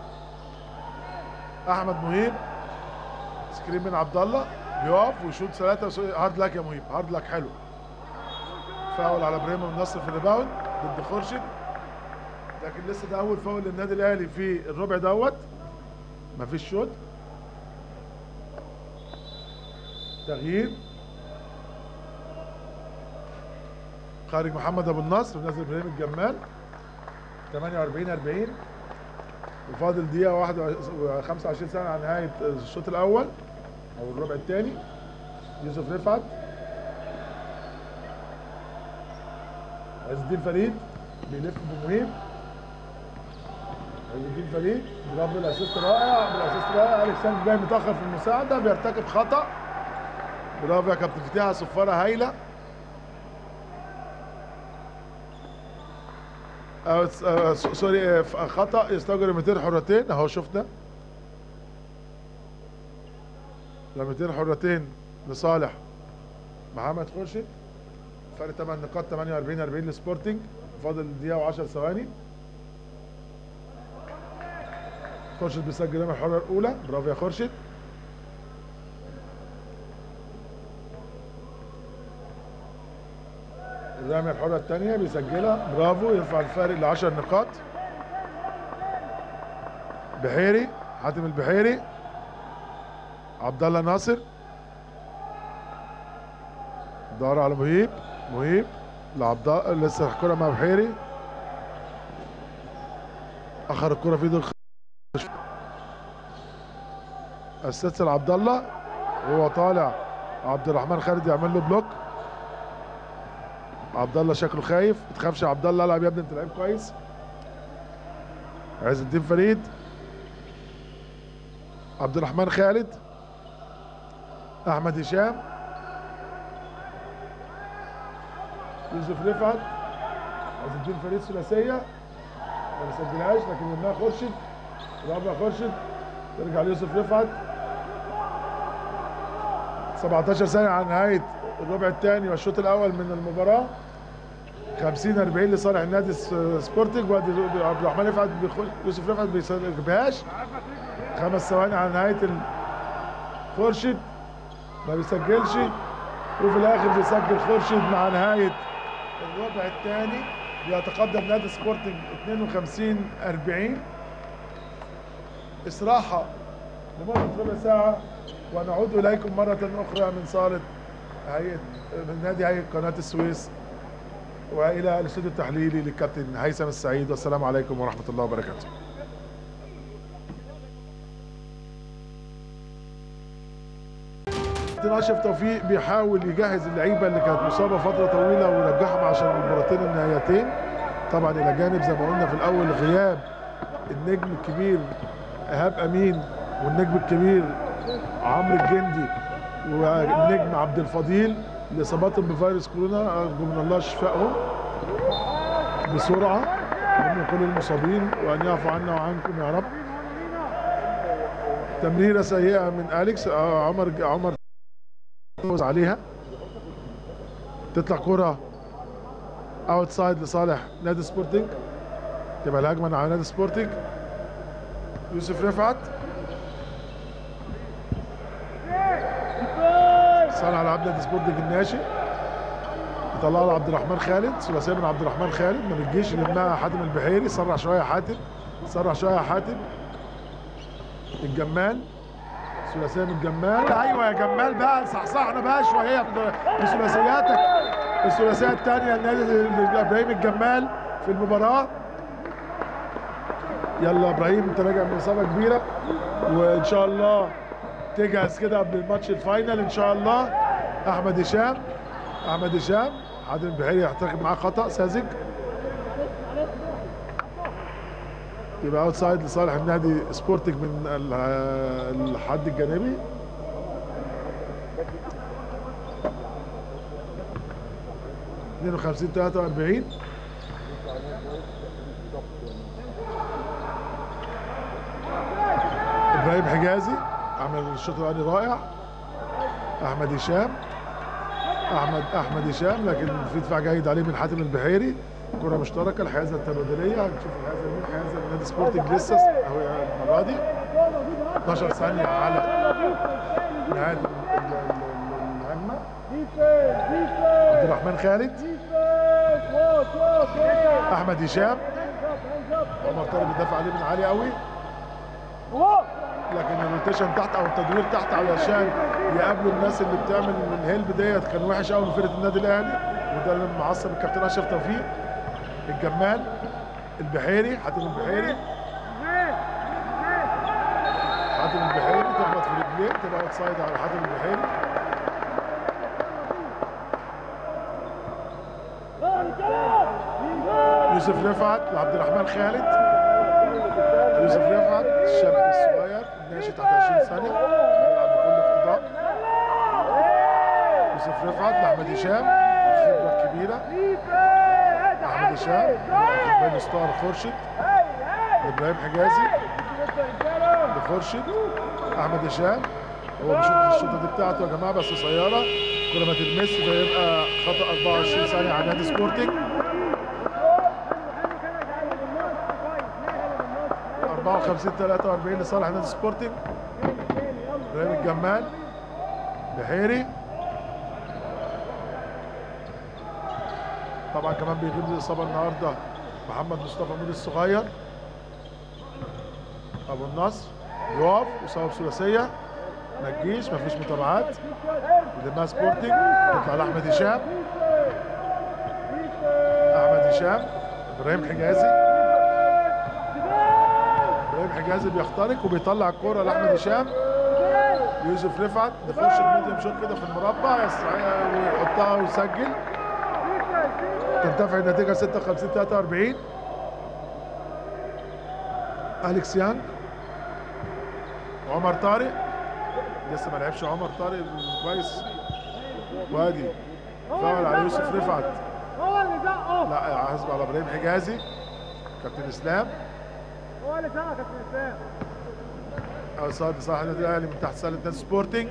احمد مهيب سكرين من عبد الله بيقف ويشوط ثلاثه وسو- هارد لك يا مهيب هارد لك حلو فاول على ابراهيم النصر في الريباوند ضد خورشيد لكن لسه ده اول فاول للنادي الاهلي في الربع دوت مفيش شوط تغيير خارج محمد ابو النصر ونازل ابراهيم الجمال 48 40 وفاضل دقيقة واحدة و25 ثانية على نهاية الشوط الأول أو الربع الثاني يوسف رفعت عز الدين فريد بيلف بمهيب عز الدين فريد برافو الاسيست رائع بالاسيست رائع الكسندر جاي متاخر في المساعده بيرتكب خطا برافو يا كابتن فتيحه صفاره هايله أو س- آه، س- سوري آه، ف- خطا يستوجب رميتين حرتين اهو شفنا رميتين حرتين لصالح محمد خورشيد فرق 8 نقاط 48 40 لسبورتنج فاضل دقيقه و10 ثواني خورشيد بيسجل رمي الحره الاولى برافو يا خورشيد الرمية الحرة الثانية بيسجلها برافو يرفع الفارق ل 10 نقاط بحيري حاتم البحيري عبد الله ناصر دار على مهيب مهيب لعبد الله لسه الكرة مع بحيري اخر الكرة في ايده الخ- استسلم عبد الله وهو طالع عبد الرحمن خالد يعمل له بلوك عبد الله شكله خايف ما تخافش يا عبد الله العب يا ابني انت لعيب كويس عز الدين فريد عبد الرحمن خالد احمد هشام يوسف رفعت عز الدين فريد ثلاثيه ما بيسجلهاش لكن منها خورشيد رابع خورشيد ترجع ليوسف رفعت 17 ثانيه على نهايه الربع الثاني والشوط الاول من المباراه 50 40 لصالح النادي الس- سبورتنج وادي عبد الرحمن رفعت بيخش يوسف رفعت بيسجلهاش خمس ثواني على نهايه ال- خورشيد ما بيسجلش وفي الاخر بيسجل خورشيد مع نهايه الربع الثاني بيتقدم نادي سبورتنج 52 40 استراحه لمده ربع ساعه ونعود اليكم مره اخرى من صاله هيئه من نادي هيئه قناه السويس والى الاستوديو التحليلي للكابتن هيثم السعيد والسلام عليكم ورحمه الله وبركاته كابتن اشرف توفيق بيحاول يجهز اللعيبه اللي كانت مصابه فتره طويله ويرجعهم عشان المباراتين النهائيتين طبعا الى جانب زي ما قلنا في الاول غياب النجم الكبير ايهاب امين والنجم الكبير عمرو الجندي والنجم عبد الفضيل لاصاباتهم بفيروس كورونا ارجو من الله شفائهم بسرعه من كل المصابين وان يعفو عنا وعنكم يا رب تمريره سيئه من اليكس آه، عمر عمر فوز عليها تطلع كره اوت سايد لصالح نادي سبورتنج تبقى الهجمه على نادي سبورتنج يوسف رفعت صالح على عبد نادي سبورتنج الناشئ يطلع له عبد الرحمن خالد ثلاثيه من عبد الرحمن خالد ما بتجيش يلمها حاتم البحيري سرع شويه حاتم سرع شويه حاتم الجمال ثلاثيه من جمال ايوه يا جمال بقى صحصحنا بقى شويه في- في ثلاثياتك الثلاثيه الثانيه لنادي ابراهيم الجمال في المباراه يلا ابراهيم انت راجع من اصابه كبيره وان شاء الله تجهز كده قبل الماتش الفاينل ان شاء الله احمد هشام احمد هشام عادل البحيري يحترق معاه خطا ساذج يبقى اوت سايد لصالح النادي سبورتنج من ال- الحد الجانبي اتنين وخمسين تلاتة وأربعين إبراهيم حجازي عمل الشوط الأولاني رائع أحمد هشام أحمد أحمد هشام لكن في دفاع جيد عليه من حاتم البحيري كرة مشتركة الحيازة التبادلية هنشوف الحيازة مين حيازة النادي سبورتنج لسه أهو المرة دي 12 ثانية على نهاية ال- ال- ال- الهجمة عبد الرحمن خالد أحمد هشام عمر طارق بيدافع عليه من عالي قوي لكن الروتيشن تحت او التدوير تحت علشان يقابلوا الناس اللي بتعمل الهيلب ديت كان وحش قوي من فرقه النادي الاهلي وده اللي معصب الكابتن اشرف توفيق الجمال البحيري حاتم البحيري حاتم البحيري تخبط في رجليه تبقى اوت سايد على حاتم البحيري يوسف رفعت لعبد الرحمن خالد يوسف رفعت الشاب الصغير ناشئ تحت 20 سنه بيلعب بكل اقتضاء يوسف رفعت لاحمد هشام الخبره الكبيره احمد هشام واخد بين ستار خورشيد ابراهيم حجازي لخورشيد احمد هشام هو بيشوط الشوطه دي بتاعته يا جماعه بس قصيره كره ما تلمس فيبقى خطا 24 ثانيه على نادي سبورتنج 54 43 لصالح نادي سبورتنج ابراهيم الجمال بحيري طبعا كمان بيغيب الاصابه النهارده محمد مصطفى مودي الصغير ابو النصر يقف يصاب ثلاثيه ما تجيش مفيش متابعات يلمها سبورتنج تطلع لاحمد هشام احمد هشام ابراهيم حجازي ابراهيم حجازي بيخترق وبيطلع الكوره لاحمد هشام يوسف رفعت يخش الميديم شوت كده في المربع يس- ويحطها ويسجل ترتفع النتيجه 56 43 اليكس يانج وعمر طارق لسه ما لعبش عمر طارق كويس وادي فاول على يوسف رفعت هو اللي زقه لا حاسب على ابراهيم حجازي كابتن اسلام هو اللي زقه كابتن اسلام او صاد صلاح النادي الاهلي من تحت سله نادي سبورتنج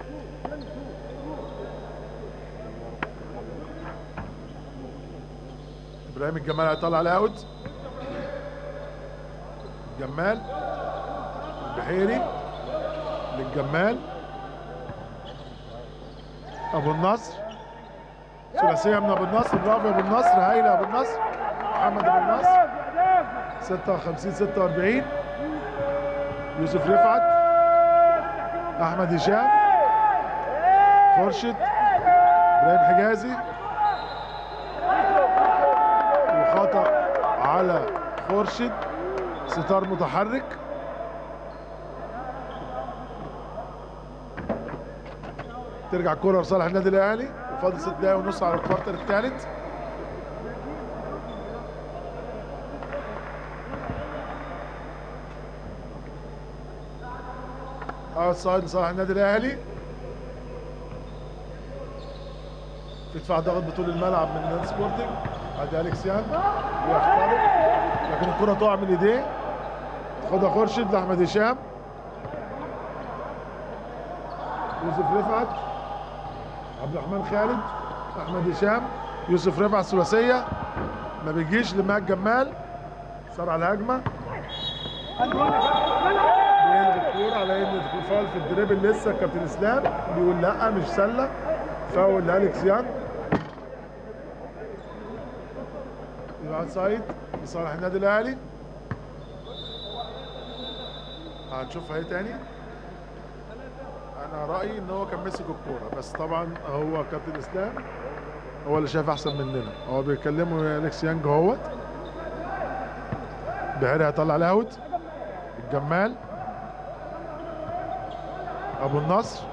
ابراهيم الجمال هيطلع الاوت جمال البحيري للجمال ابو النصر ثلاثيه من ابو النصر برافو يا ابو النصر هايله يا ابو النصر محمد ابو النصر 56 46 يوسف رفعت احمد هشام خورشيد ابراهيم حجازي وخطا على خورشيد ستار متحرك ترجع الكرة لصالح النادي الاهلي وفاضل ست دقايق ونص على الكوارتر الثالث اوت سايد لصالح النادي الاهلي في دفاع ضغط بطول الملعب من نادي سبورتنج ادي اليكس يان بيخترق لكن الكره تقع من ايديه خدها خورشيد لاحمد هشام يوسف رفعت عبد الرحمن خالد احمد هشام يوسف رفعت ثلاثيه ما بيجيش لماك جمال صار على الهجمه بيقلب الكوره على ان في فاول في الدريبل لسه كابتن اسلام بيقول لا مش سله فاول لالكس يانج يبقى اوت سايد لصالح النادي الاهلي هنشوفها ايه تاني انا رايي ان هو كان مسك الكوره بس طبعا هو كابتن اسلام هو اللي شايف احسن مننا هو بيكلمه يا اليكس يانج اهوت بحيري هيطلع الاوت الجمال ابو النصر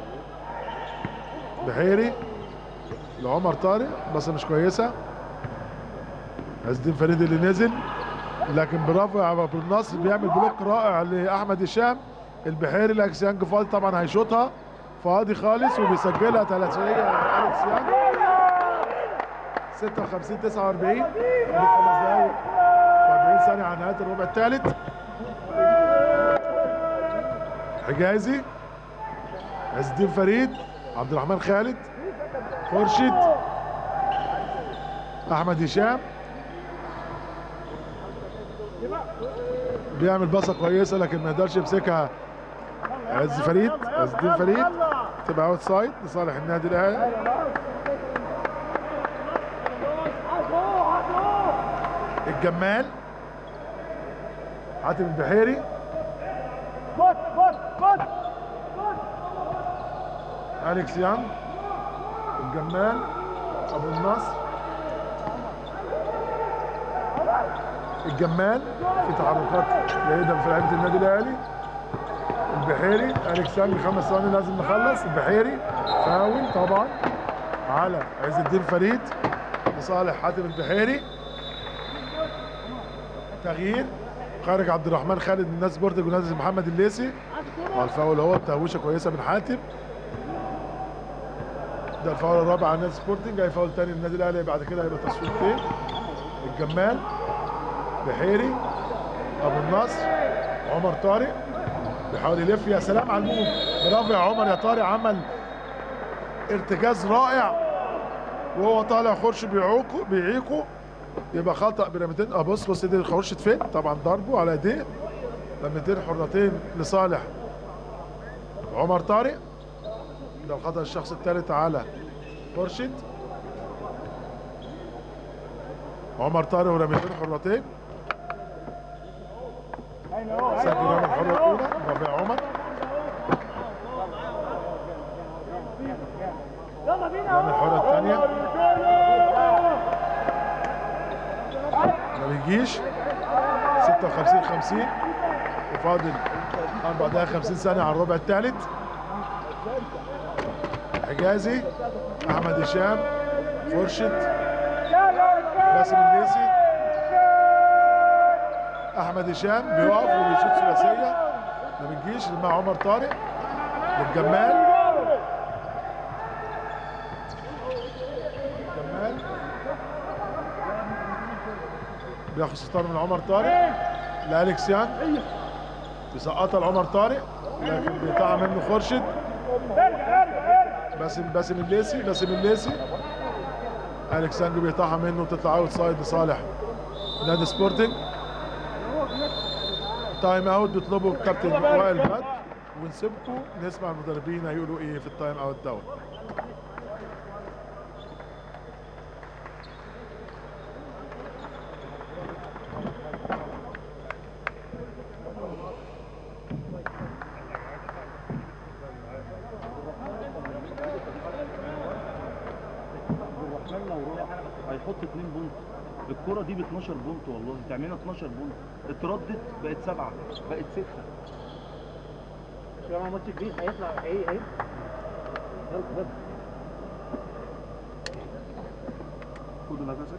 بحيري لعمر طارق بس مش كويسه عز الدين فريد اللي نزل لكن برافو يا ابو النصر بيعمل بلوك رائع لاحمد هشام البحيري الاكس يانج فاضي طبعا هيشوطها فاضي خالص وبيسجلها ثلاثيه اليكس يانج 56 49 خمس دقايق و40 ثانيه على نهايه الربع الثالث حجازي عز الدين فريد عبد الرحمن خالد خورشيد احمد هشام بيعمل باصه كويسه لكن ما يقدرش يمسكها عز فريد عز الدين فريد تبقى اوت سايد لصالح النادي الاهلي الجمال حاتم البحيري فوت فوت فوت اليكس يانج الجمال ابو النصر الجمال في تحركات جيده في لعيبه النادي الاهلي البحيري اليكس يانج خمس ثواني لازم نخلص البحيري فاول طبعا على عز الدين فريد لصالح حاتم البحيري تغيير خارج عبد الرحمن خالد من نادي سبورتنج ونازل محمد الليسي على الفاول هو تهويشه كويسه من حاتم ده الفاول الرابع على نادي سبورتنج هي فاول تاني للنادي الاهلي بعد كده هيبقى تصويتين الجمال بحيري ابو النصر عمر طارق بيحاول يلف يا سلام على الموف برافو يا عمر يا طارق عمل ارتكاز رائع وهو طالع خرش بيعوقه بيعيقه يبقى خطا برمتين اه بص بص ايدي خرشت فين طبعا ضربه على ايديه رمتين حرتين لصالح عمر طارق ده الخطا الشخص الثالث على خورشيد عمر طارق ورميتين حرتين سجل رمي الحرة الأولى برافو يا عمر يلا بينا رمي الحرة الثانية ما بيجيش 56 50 وفاضل 4 دقايق 50 ثانية على الربع الثالث حجازي أحمد هشام خورشيد باسم الليسي أحمد هشام بيقف وبيشوط ثلاثية ما بتجيش مع عمر طارق للجمال جمال بياخد ستار من عمر طارق لأليكس يان بيسقطها لعمر طارق لكن بيقطعها منه خورشيد باسم باسم الليسي باسم الليسي أليكس يانج بيقطعها منه وتطلع اوت سايد لصالح نادي سبورتنج تايم اوت بيطلبوا الكابتن وائل بدر ونسيبكم نسمع المدربين هيقولوا ايه في التايم اوت دوت الرحمن لو راح هيحط 2 بونت الكرة دي ب 12 بونت والله تعملنا 12 بونت اتردت بقت سبعة بقت ستة يا ماتش كبير هيطلع ايه ايه يلا يلا خد نفسك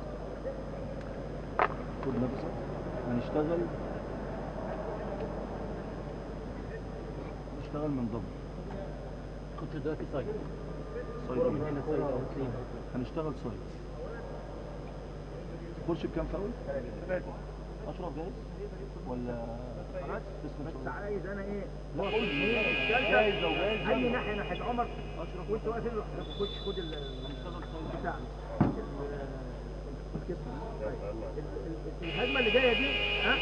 خد نفسك هنشتغل نشتغل من ضبط كنت دلوقتي سايد سايد هنا سايد او سليم هنشتغل سايد تخش بكام فاول؟ اشرف جاهز ولا اسمه بس عايز انا ايه لا قول لي جاهز لو جاهز اي يلا. ناحيه ناحيه عمر اشرف وانت واقف هنا خش خد ال- هنشتغل سايد بتاع ال- الكتف. طيب. ال- ال- الهجمه اللي جايه دي ها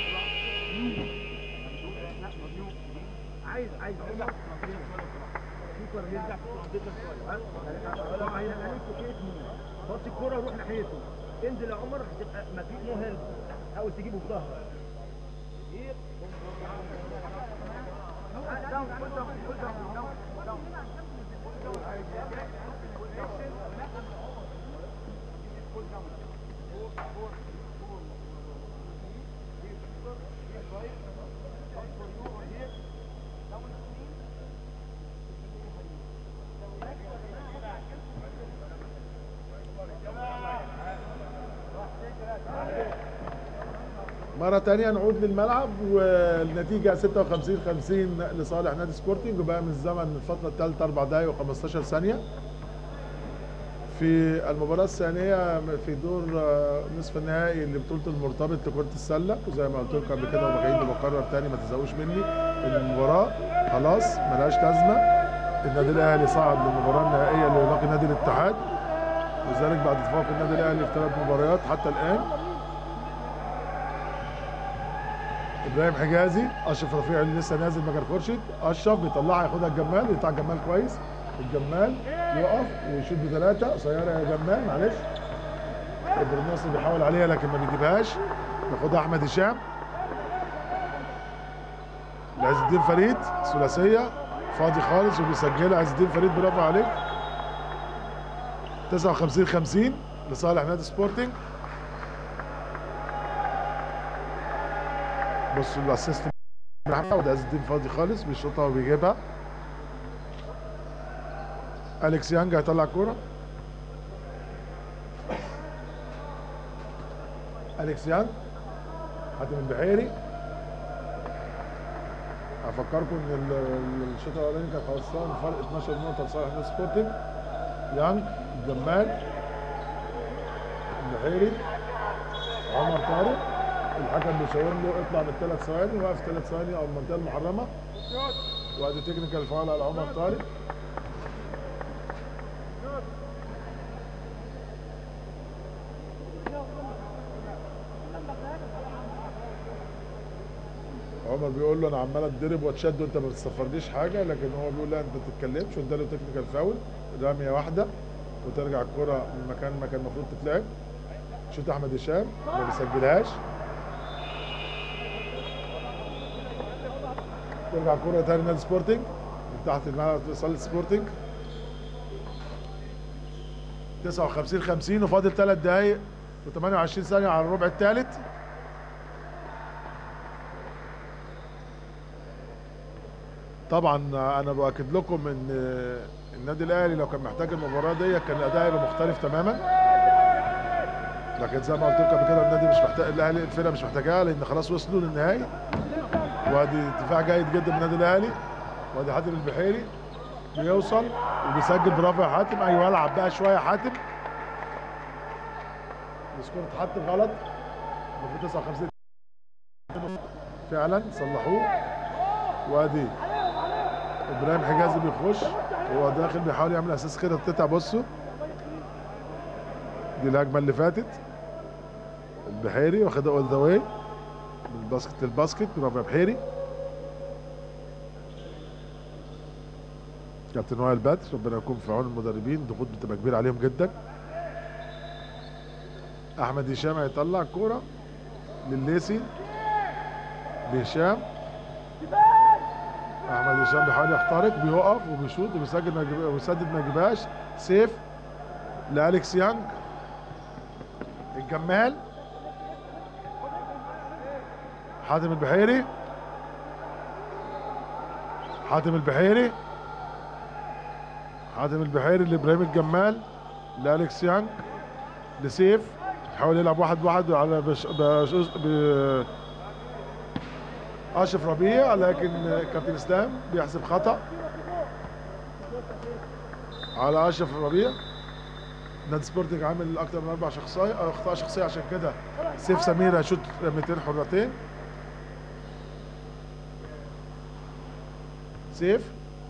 لا ممنوع عايز عايز عمر كيبر يرجع في عمدتك شويه ها طبعا هي هنلف كيس مين بص الكوره روح ناحيته انزل يا عمر هتبقى ما في نو هيلب حاول تجيبه في ظهرك داون داون داون داون مرة تانية نعود للملعب والنتيجة 56 50 لصالح نادي سبورتنج وبقى من الزمن الفترة الثالثة 4 دقايق و15 ثانية في المباراة الثانية في دور آه، نصف النهائي لبطولة المرتبط لكرة السلة وزي ما قلت لكم قبل كده وبعيد وبكرر تاني ما تزهقوش مني إن المباراة خلاص ملهاش لازمة النادي الأهلي صعد للمباراة النهائية اللي يلاقي نادي الاتحاد وذلك بعد تفوق النادي الأهلي في ثلاث مباريات حتى الآن ابراهيم حجازي اشرف رفيع اللي لسه نازل مجال خورشيد اشرف بيطلعها ياخدها الجمال بتاع الجمال كويس الجمال يقف ويشوط بثلاثه قصيره يا جمال معلش ابن النصر بيحاول عليها لكن ما بيجيبهاش ياخدها احمد هشام لعز الدين فريد ثلاثيه فاضي خالص وبيسجلها عز الدين فريد برافو عليك 59 50 لصالح نادي سبورتنج بصوا الاسيست محمد عز الدين فاضي خالص بيشوطها وبيجيبها اليكس يانج هيطلع كوره اليكس يانج حاتم البحيري افكركم ان ال- ال- الشوط الاولاني كان خلصان فرق 12 نقطه لصالح نادي سبورتنج يانج جمال البحيري عمر طارق الحكم بيشاور له اطلع من ثلاث ثواني واقف ثلاث ثواني او المنطقه المحرمه وادي تكنيكال فاول على عمر طارق عمر بيقول له انا عمال اتضرب واتشد وانت ما بتصفرليش حاجه لكن هو بيقول لا انت ما تتكلمش واداله تكنيكال فاول رميه واحده وترجع الكره من مكان ما كان المفروض تتلعب شوت احمد هشام ما بيسجلهاش ترجع الكره تاني نادي سبورتنج من تحت الملعب صاله سبورتنج 59 50 وفاضل ثلاث دقايق و28 ثانيه على الربع الثالث طبعا انا باكد لكم ان النادي الاهلي لو كان محتاج المباراه دي كان الاداء هيبقى مختلف تماما لكن زي ما قلت لكم قبل كده النادي مش محتاج الاهلي الفرقه مش محتاجاها لان خلاص وصلوا للنهائي وادي دفاع جيد جدا من النادي الاهلي وادي حاتم البحيري بيوصل وبيسجل برافو يا حاتم ايوه العب بقى شويه يا حاتم السكور اتحط غلط المفروض 59 فعلا صلحوه وادي ابراهيم حجازي بيخش هو داخل بيحاول يعمل اساس كده تتع بصوا دي الهجمه اللي فاتت البحيري واخدها اول ذا واي من الباسكت للباسكت برافو يا بحيري كابتن وائل بدر ربنا يكون في عون المدربين الضغوط بتبقى كبيره عليهم جدا احمد هشام هيطلع كوره لليسي لهشام احمد هشام بيحاول يخترق بيوقف وبيشوط وبيسجل ما يجيب- ويسدد ما يجيبهاش سيف لالكس يانج الجمال حاتم البحيري حاتم البحيري حاتم البحيري لابراهيم الجمال لالكس يانج لسيف يحاول يلعب واحد واحد على بش... بش... ب... اشرف ربيع لكن كابتن اسلام بيحسب خطا على اشرف ربيع نادي سبورتنج عامل اكتر من اربع شخصية اخطاء شخصيه عشان كده سيف سمير هيشوط 200 حرتين سيف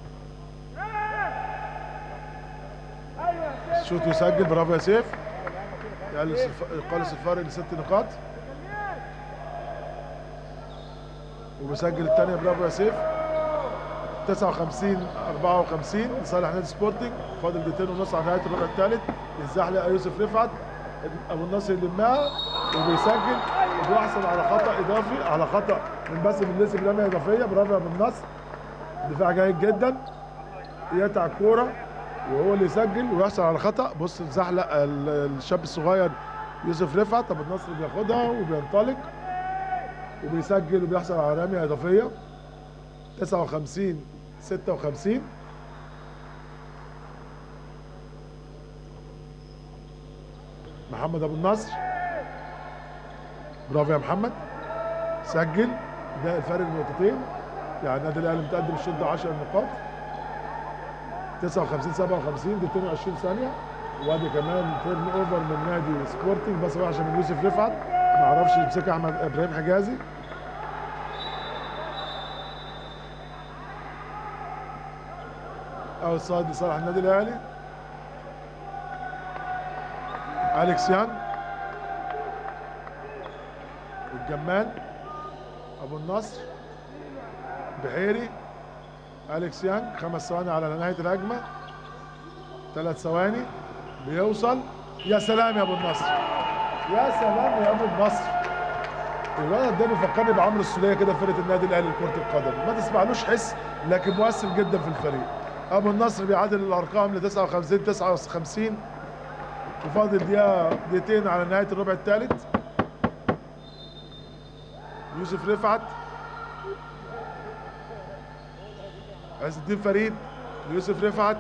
شوت يسجل برافو يا سيف يقلص الف- يقلص الفرق لست نقاط وبيسجل الثانيه برافو يا سيف 59 54 لصالح نادي سبورتنج فاضل دقيقتين ونص على نهايه الربع الثالث يزحلق يوسف رفعت ابو النصر يلمها وبيسجل وبيحصل على خطا اضافي على خطا من باسم الليسي برميه اضافيه برافو يا ابو النصر دفاع جيد جدا يقطع الكوره وهو اللي يسجل ويحصل على خطا بص زحلق ال- الشاب الصغير يوسف رفعت ابو النصر بياخدها وبينطلق وبيسجل وبيحصل على رميه اضافيه 59 56 محمد ابو النصر برافو يا محمد سجل ده الفرق نقطتين يعني النادي الاهلي متقدم الشوط ده 10 نقاط 59 57 دي 22 ثانيه وادي كمان تيرن اوفر من نادي سبورتنج بس وحشه من يوسف رفعت ما عرفش يمسكها احمد ابراهيم حجازي او صاد لصالح النادي الاهلي اليكس يانج الجمال ابو النصر بحيري اليكس يانج خمس ثواني على نهايه الهجمه ثلاث ثواني بيوصل يا سلام يا ابو النصر يا سلام يا ابو النصر الولد ده بيفكرني بعمرو السوليه كده في فرقه النادي الاهلي لكره القدم ما تسمعلوش حس لكن مؤثر جدا في الفريق ابو النصر بيعادل الارقام ل 59 59 وفاضل دقيقه دقيقتين على نهايه الربع الثالث يوسف رفعت عز الدين فريد يوسف رفعت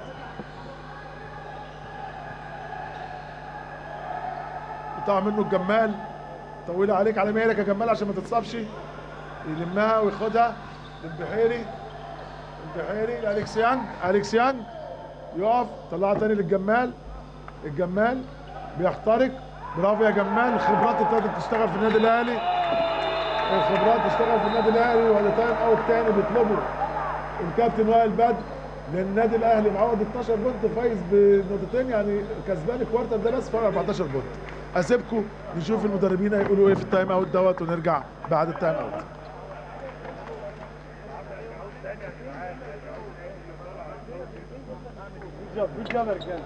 قطع منه الجمال طويله عليك على مهلك يا جمال عشان ما تتصابش يلمها وياخدها للبحيري البحيري لالكس يانج اليكس يانج يقف طلعها تاني للجمال الجمال بيخترق برافو يا جمال الخبرات ابتدت تشتغل في النادي الاهلي الخبرات تشتغل في النادي الاهلي وده تايم اوت تاني بيطلبه الكابتن وائل بدر لان النادي الاهلي معوض 12 بونت فايز بنقطتين يعني كسبان الكوارتر ده بس فرق 14 بونت اسيبكم نشوف المدربين هيقولوا ايه في التايم اوت دوت ونرجع بعد التايم اوت جود جاب يا رجاله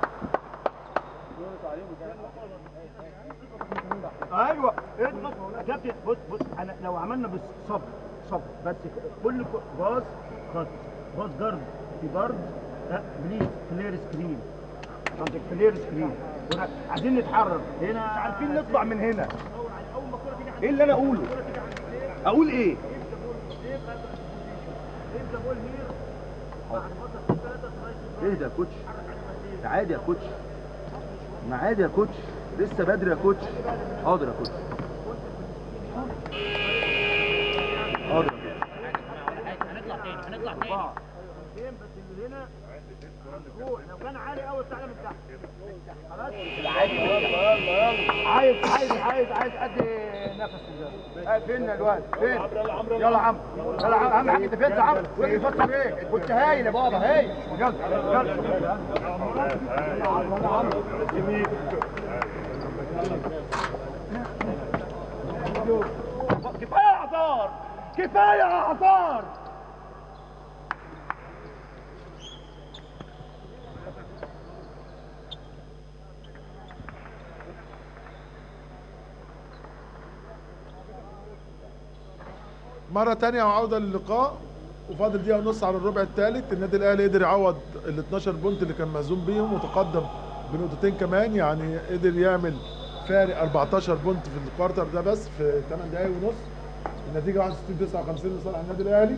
ايوه اضغط يا كابتن بص بص انا لو عملنا بس صبر صبر بس كل ك- باص خط باص جارد في جارد لا بليز كلير سكرين عندك كلير سكرين ورا- عايزين نتحرك هنا عارفين نطلع من هنا ايه اللي انا اقوله اقول ايه اهدى يا كوتش ده عادي يا كوتش ما عادي يا كوتش لسه بدري يا كوتش حاضر يا كوتش حاضر يا كوتش هنطلع تاني هنطلع تاني بس اللي هنا هو لو كان عالي قوي بتاعنا من تحت خلاص عايز عايز عايز عايز ادي نفس ده فين الواد فين يلا عم يلا عم اهم حاجه انت فين يا عم بيفكر ايه كنت هايل يا بابا هايل يلا يلا كفايه اعذار كفايه اعذار مرة تانية وعودة للقاء وفاضل دقيقة ونص على الربع الثالث النادي الأهلي قدر يعوض ال 12 بونت اللي كان مهزوم بيهم وتقدم بنقطتين كمان يعني قدر يعمل فارق 14 بونت في الكوارتر ده بس في 8 دقايق ونص النتيجة 61 59 لصالح النادي الأهلي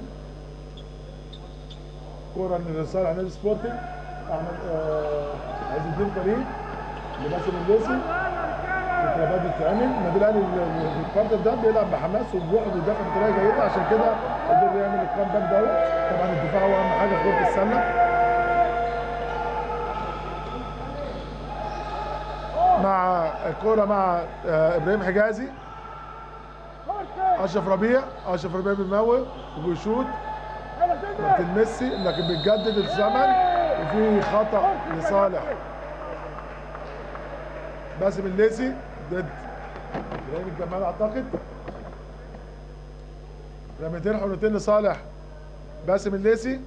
كورة لصالح نادي سبورتنج أحمد آه عز الدين فريد لباسم الليسي الترابات بتتعمل النادي الاهلي ال- الكوارتر ده بيلعب بحماس وبيقعد يدافع بطريقه جيده عشان كده قدر يعمل الكامباك دوت طبعا الدفاع هو اهم حاجه في كره السله مع الكوره مع آه، ابراهيم حجازي اشرف ربيع اشرف ربيع بيموت وبيشوط ما تلمسي لكن بيجدد الزمن وفي خطا لصالح باسم الليسي ضد ابراهيم الجمال اعتقد رميتين حرتين لصالح باسم الليسي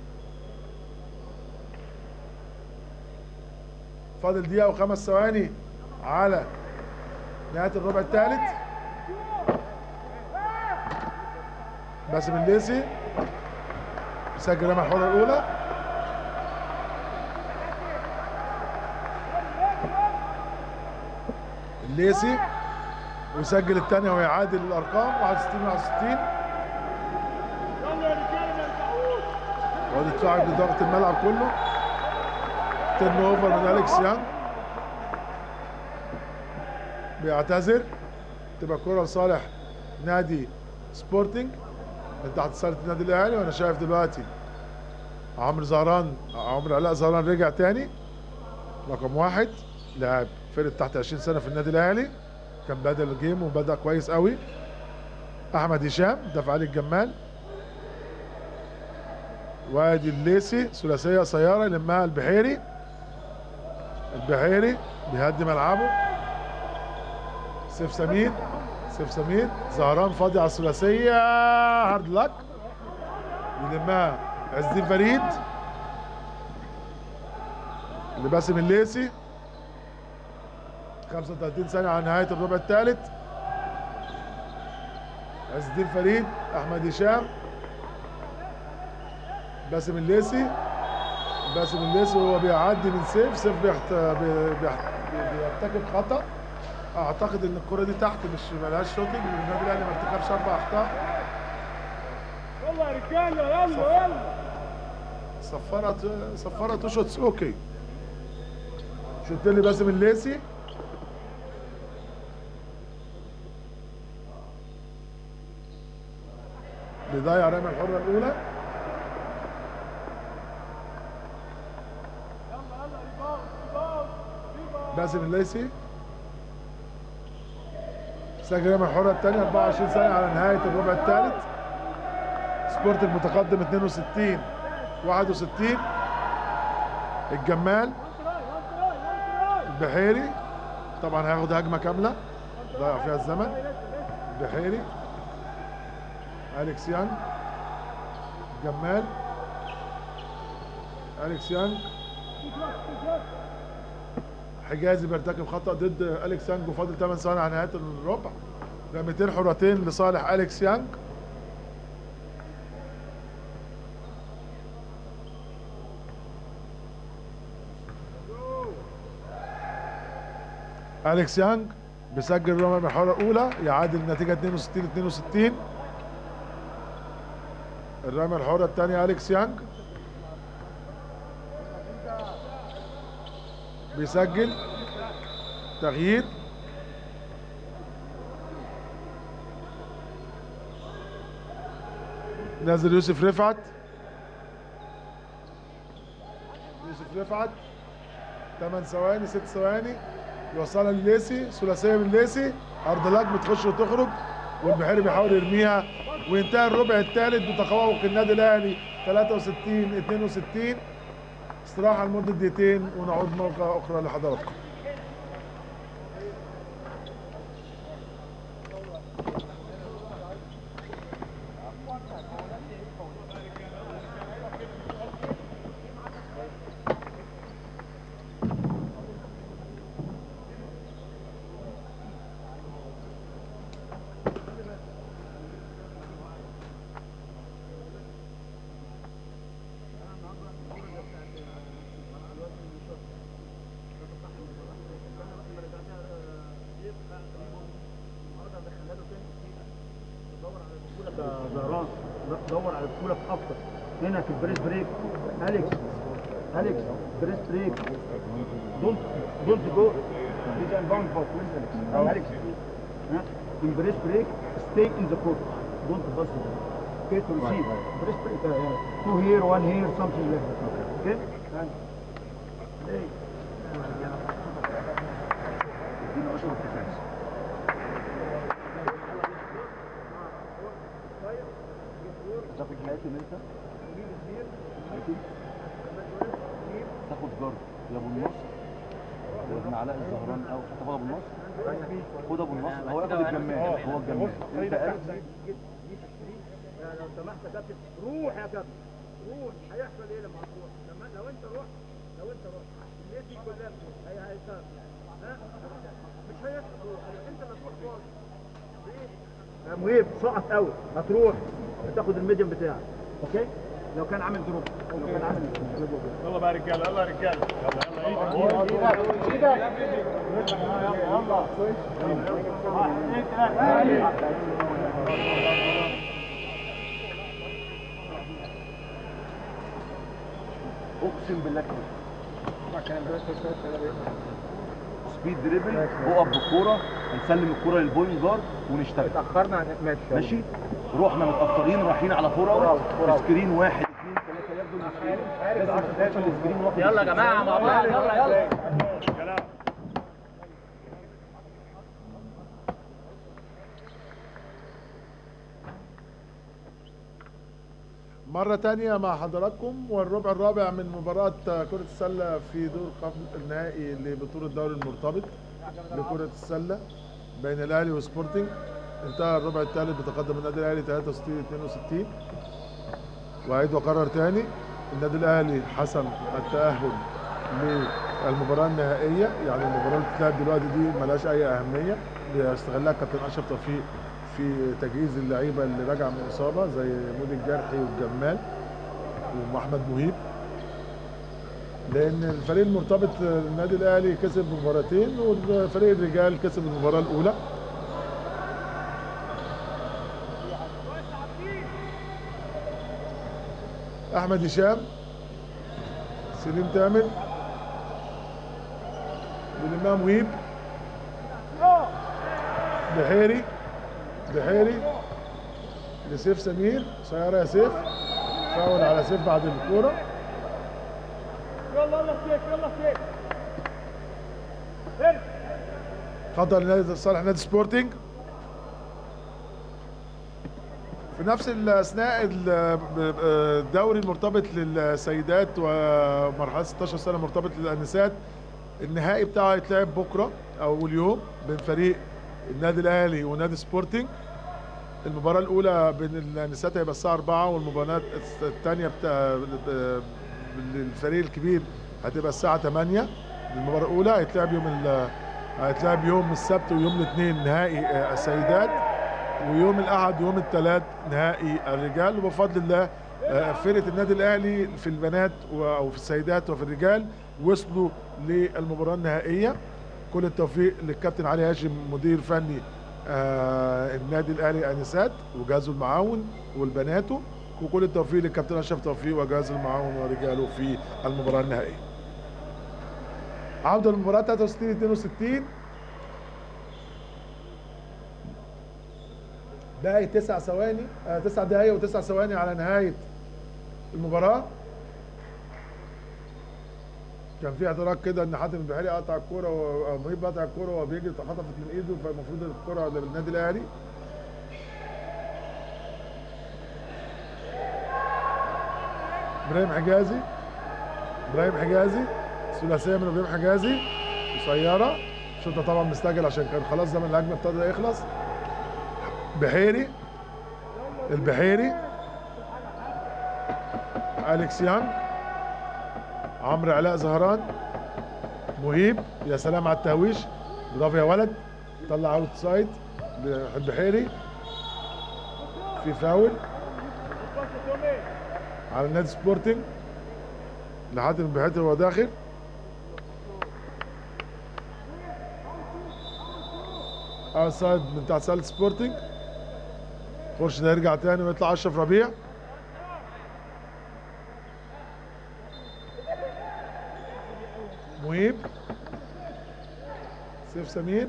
فاضل دقيقة وخمس ثواني على نهاية الربع الثالث باسم الليسي سجل رمى الحرة الأولى الليسي ويسجل الثانية ويعادل الأرقام 61 61 وادي دفاعك لضغط الملعب كله تيرن اوفر من اليكس يانج بيعتذر تبقى كرة لصالح نادي سبورتنج من تحت صاله النادي الاهلي وانا شايف دلوقتي عمرو زهران عمرو علاء زهران رجع تاني رقم واحد لاعب فرقه تحت 20 سنه في النادي الاهلي كان بادئ الجيم وبدا كويس قوي احمد هشام دفع علي الجمال وادي الليسي ثلاثيه قصيره يلمها البحيري البحيري بيهدي ملعبه سيف سمير سيف سمير زهران فاضي على الثلاثيه هارد لك يلمها عز الدين فريد لباسم الليسي 35 ثانية على نهاية الربع الثالث عز الدين فريد أحمد هشام باسم الليسي باسم الليسي وهو بيعدي من سيف سيف بيحت... بي- بيحت... بيرتكب خطأ أعتقد إن الكرة دي تحت مش ملهاش شوتنج النادي الأهلي ما ارتكبش أربع أخطاء يلا يا رجاله يلا يلا صفرت صفرت شوتس اوكي شوت لي باسم الليسي بيضيع رمي الحرة الأولى باسم الليسي سجل رمي الحرة الثانية 24 ثانية على نهاية الربع الثالث سبورت المتقدم 62 61 الجمال البحيري طبعا هياخد هجمه كامله ضيع فيها الزمن البحيري اليكس يانج جمال اليكس يانج حجازي بيرتكب خطا ضد اليكس يانج وفاضل 8 ثواني على نهايه الربع رميتين حرتين لصالح اليكس يانج اليكس يانج بيسجل رمي بالحرة الأولى يعادل النتيجة 62 62 الرمية الحرة الثانية أليكس يانج بيسجل تغيير نازل يوسف رفعت يوسف رفعت 8 ثواني 6 ثواني يوصلها لليسي ثلاثيه من ليسي ارض لاك بتخش وتخرج والبحيري بيحاول يرميها وينتهي الربع الثالث بتفوق النادي الاهلي 63 62 استراحه لمده دقيقتين ونعود مره اخرى لحضراتكم زهران دور على دخولك اكتر هنا في البريس بريك اليكس اليكس بريس بريك دونت دونت جو ديز ان باوند باك اليكس ها in بريس بريك stay in the court don't pass the ball okay to receive بريس بريك two here one here something like that okay and hey ادينا اشهر الديفنس تاخد حياتي انت حياتي تاخد جارد يا ابو النصر يا ابن علاء الزهران او تاخد ابو النصر خد ابو النصر هو ياخد الجمال هو الجمال انت قلب لو سمحت يا كابتن روح يا كابتن روح هيحصل ايه لما هتروح لما لو انت رحت لو انت رحت الناس دي كلها هي هيصير ها مش هيحصل انت اللي تروح خالص ليه؟ مهيب سقط قوي هتروح تاخد الميديم بتاعك اوكي لو كان عامل دروب لو كان عامل دروب يلا بقى يا رجاله يلا يا رجاله يلا يلا اقسم بالله كده سبيد دريبل اقف بالكوره هنسلم الكوره للبوينت جارد ونشتغل اتاخرنا عن ماشي ماشي رحنا متاخرين رايحين على فور اوت سكرين واحد اثنين ثلاثه يبدو السكرين لازم ما تبقاش السكرين واخد يلا يا جماعه مع بعض يلا يلا مرة تانية مع حضراتكم والربع الرابع من مباراة كرة السلة في دور قبل النهائي لبطولة دوري المرتبط لكرة السلة بين الأهلي وسبورتنج انتهى الربع الثالث بتقدم النادي الأهلي 63 62 وعيد وقرر تاني النادي الأهلي حسم التأهل للمباراة النهائية يعني المباراة اللي بتتلعب دلوقتي دي ملهاش أي أهمية بيستغلها كابتن أشرف توفيق في تجهيز اللعيبه اللي راجعه من اصابه زي مودي الجرحي والجمال واحمد مهيب لان الفريق المرتبط النادي الاهلي كسب مباراتين والفريق الرجال كسب المباراه الاولى احمد هشام سليم تامر والامام مهيب بحيري بحيري لسيف سمير سيارة يا سيف فاول على سيف بعد الكورة يلا يلا سيف يلا سيف خطأ لنادي صالح نادي سبورتنج في نفس الاثناء ال- الدوري المرتبط للسيدات ومرحله 16 سنه مرتبط للانسات النهائي بتاعه هيتلعب بكره او اليوم بين فريق النادي الاهلي ونادي سبورتنج المباراه الاولى بين النساء هيبقى الساعه 4 والمباراه الثانيه بتاع الفريق الكبير هتبقى الساعه 8 المباراه الاولى هيتلعب يوم ال- هيتلعب يوم السبت ويوم الاثنين نهائي آه، السيدات ويوم الاحد ويوم الثلاث نهائي الرجال وبفضل الله آه، فرقه النادي الاهلي في البنات و- او في السيدات وفي الرجال وصلوا للمباراه النهائيه كل التوفيق للكابتن علي هاشم مدير فني آه، النادي الاهلي انسات وجهازه المعاون والبناته وكل التوفيق للكابتن اشرف توفيق وجهازه المعاون ورجاله في المباراه النهائيه عوده المباراه 63 62 باقي تسع ثواني آه تسع دقايق وتسع ثواني على نهايه المباراه كان في اعتراض كده ان حاتم البحيري قطع الكوره و- او مهيب قطع الكوره وهو بيجري اتخطفت من ايده فالمفروض الكوره للنادي الاهلي ابراهيم حجازي ابراهيم حجازي ثلاثيه من ابراهيم حجازي قصيره شوطه طبعا مستعجل عشان كان خلاص زمن الهجمه ابتدى يخلص بحيري البحيري اليكس يانج عمرو علاء زهران مهيب يا سلام على التهويش برافو يا ولد طلع اوت سايد البحيري في فاول على النادي سبورتنج لحد البحيري وهو داخل اوت سايد من تحت سالة سبورتنج خش ده يرجع تاني ويطلع اشرف ربيع مهيب سيف سمير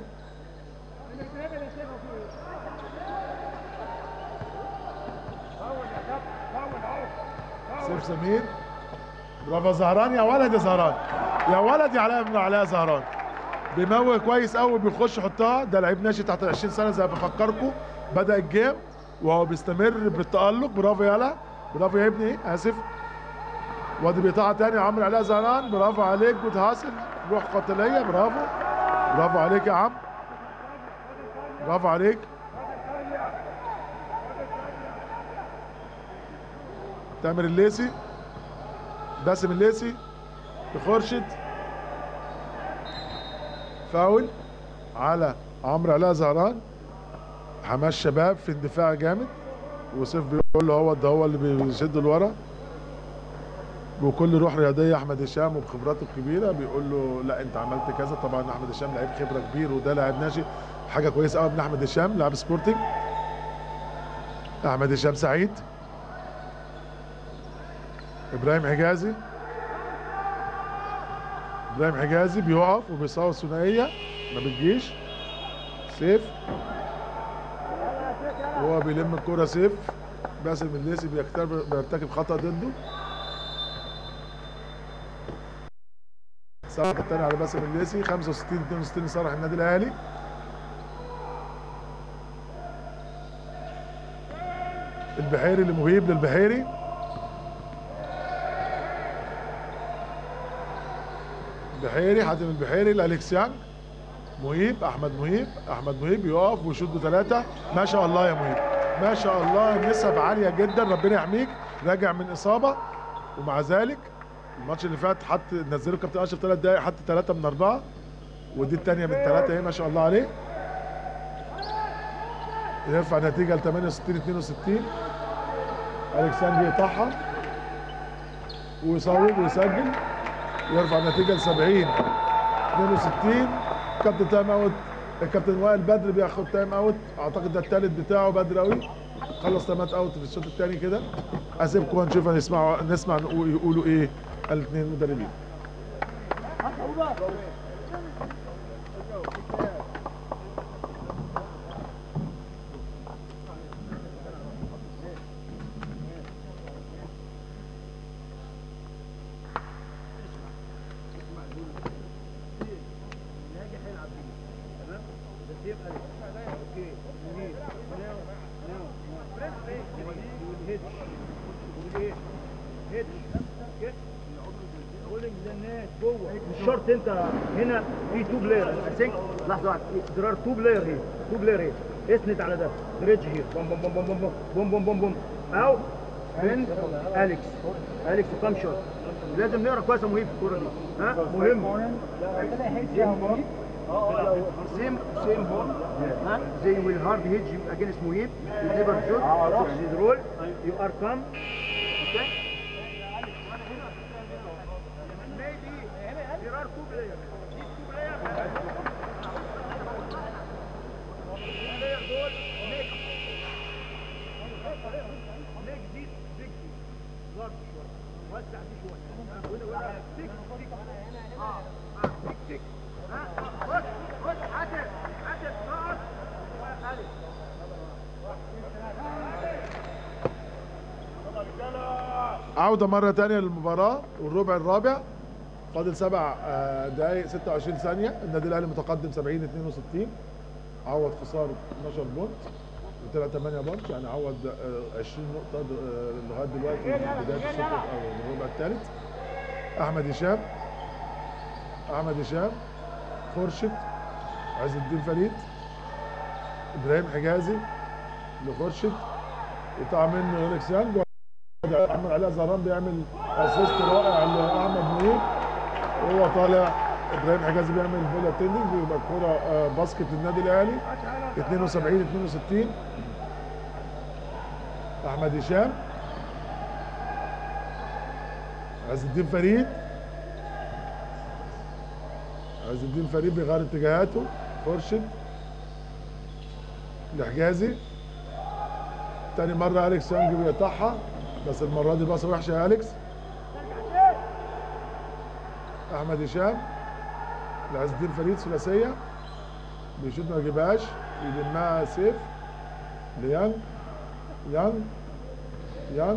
سيف سمير برافو يا زهران يا ولد يا زهران يا ولد يا علاء بن علاء زهران بيموه كويس قوي بيخش يحطها ده لعيب ناشئ تحت 20 سنه زي ما بفكركم بدا الجيم وهو بيستمر بالتالق برافو يا علاء برافو يا ابني اسف وادي بيقطعها تاني عمرو علاء زهران برافو عليك جود حاصل روح قتاليه برافو برافو عليك يا عم برافو عليك تامر الليسي باسم الليسي لخورشيد فاول على عمرو علاء زهران حماس شباب في اندفاع جامد وسيف بيقول له هو ده هو اللي بيشد لورا وكل روح رياضيه احمد هشام وبخبراته الكبيره بيقول له لا انت عملت كذا طبعا احمد هشام لعيب خبره كبير وده لاعب ناشئ حاجه كويسه قوي من احمد هشام لاعب سبورتنج احمد هشام سعيد ابراهيم حجازي ابراهيم حجازي بيقف وبيصور ثنائيه ما بتجيش سيف وهو بيلم الكرة سيف باسم الليسي بيكتب- بيرتكب خطأ ضده صرح الثاني على باسم الليسي 65 62 صرح النادي الاهلي البحيري لمهيب للبحيري البحيري حاتم البحيري لالكسيان مهيب احمد مهيب احمد مهيب يقف ويشوط بثلاثه ما شاء الله يا مهيب ما شاء الله نسب عاليه جدا ربنا يحميك راجع من اصابه ومع ذلك الماتش اللي فات حط نزله كابتن اشرف ثلاث دقائق حط ثلاثه من اربعه ودي الثانيه من ثلاثه اهي ما شاء الله عليه يرفع نتيجه ل 68 62 الكسندر يقطعها ويصوب ويسجل يرفع النتيجه ل 70 62 كابتن تايم اوت الكابتن وائل بدر بياخد تايم اوت اعتقد ده الثالث بتاعه بدر قوي خلص تايم اوت في الشوط الثاني كده اسيبكم نشوف نسمع نسمع نقول- يقولوا ايه الاثنين مدربين مش شرط انت هنا في تو بلاير اي ثينك لحظه واحده there are two player here two player here اسند على ده بريدج هير بوم بوم بوم بوم بوم بوم بوم بوم بوم او من اليكس اليكس وكام شوت لازم نقرا كويس يا مهيب في الكوره دي ها مهم سيم سيم بول ها زي ويل هارد هيدج اجينست مهيب يو نيفر شوت يو رول يو ار كام اوكي maybe there are two players. These two players, player goal make make this big large شوية وسع دي شوية وهنا وهنا تك تك اه اه تك تك ها بص بص حاتم حاتم نقط وألف عودة مرة تانية للمباراة والربع الرابع فاضل سبع آه، دقايق 26 ثانية النادي الأهلي متقدم 70 62 عوض خسارة 12 بونت وطلع 8 بونت يعني عوض آه، 20 نقطة د- آه، لغاية دلوقتي من بداية الشوط الأول الربع الثالث أحمد هشام أحمد هشام خورشيد عز الدين فريد إبراهيم حجازي لخورشيد يقطع منه يونس يانج احمد علاء زهران بيعمل اسيست رائع لاحمد منير وهو طالع ابراهيم حجازي بيعمل فولا تندنج بيبقى الكوره آه، باسكت للنادي الاهلي 72 62 احمد هشام عز الدين فريد عز الدين فريد بيغير اتجاهاته خورشيد لحجازي تاني مرة أليكس يانج بيقطعها بس المرة دي باصة وحشة يا أليكس أحمد هشام لعز الدين فريد ثلاثية بيشوط ما يجيبهاش يلمها سيف ليانج يانج يانج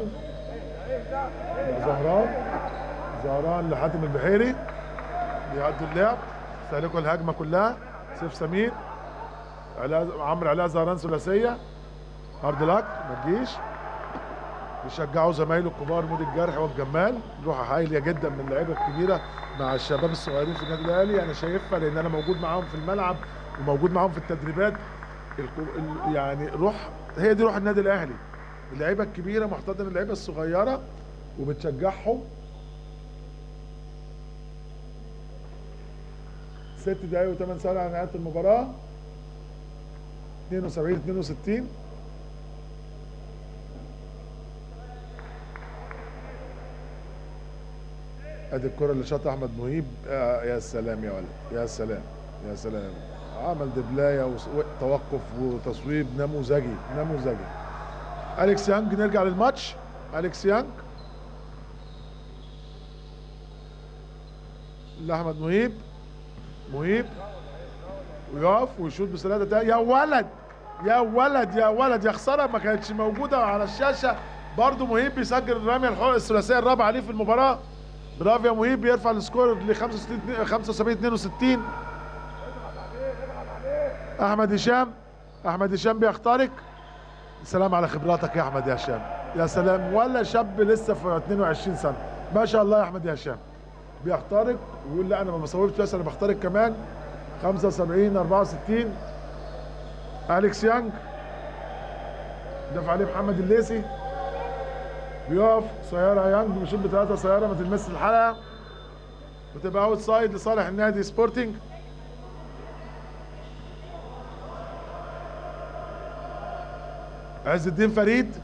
زهران زهران لحاتم البحيري بيعدوا اللعب استهلكوا الهجمة كلها سيف سمير علاء عمرو علاء زهران ثلاثية هارد لاك ما تجيش بيشجعوا زمايله الكبار مود الجرح والجمال روح عاليه جدا من اللعيبه الكبيره مع الشباب الصغيرين في النادي الاهلي انا شايفها لان انا موجود معاهم في الملعب وموجود معاهم في التدريبات الكو- ال- يعني روح هي دي روح النادي الاهلي اللعيبه الكبيره محتضنه اللعيبه الصغيره وبتشجعهم ست دقايق وثمان ثواني على نهايه المباراه 72 62 ادي الكرة اللي شاطها احمد مهيب آه يا سلام يا ولد يا سلام يا سلام عمل دبلايه وس- وتوقف وتصويب نموذجي نموذجي اليكس يانج نرجع للماتش اليكس يانج لاحمد مهيب مهيب ويقف ويشوط بسلاده تاني يا ولد يا ولد يا ولد يا خساره ما كانتش موجوده على الشاشه برضه مهيب بيسجل الرميه الحر الثلاثيه الرابعه ليه في المباراه برافو يا مهيب بيرفع السكور ل 65 75 62 احمد هشام احمد هشام بيخترق سلام على خبراتك يا احمد يا هشام يا سلام ولا شاب لسه في 22 سنه ما شاء الله يا احمد يا هشام بيخترق ويقول لا انا ما بصوبش بس انا بخترق كمان 75 64 اليكس يانج دفع عليه محمد الليسي بيقف سيارة يانج بيشوط بثلاثة سيارة ما تلمس الحلقة وتبقى اوت سايد لصالح النادي سبورتنج عز الدين فريد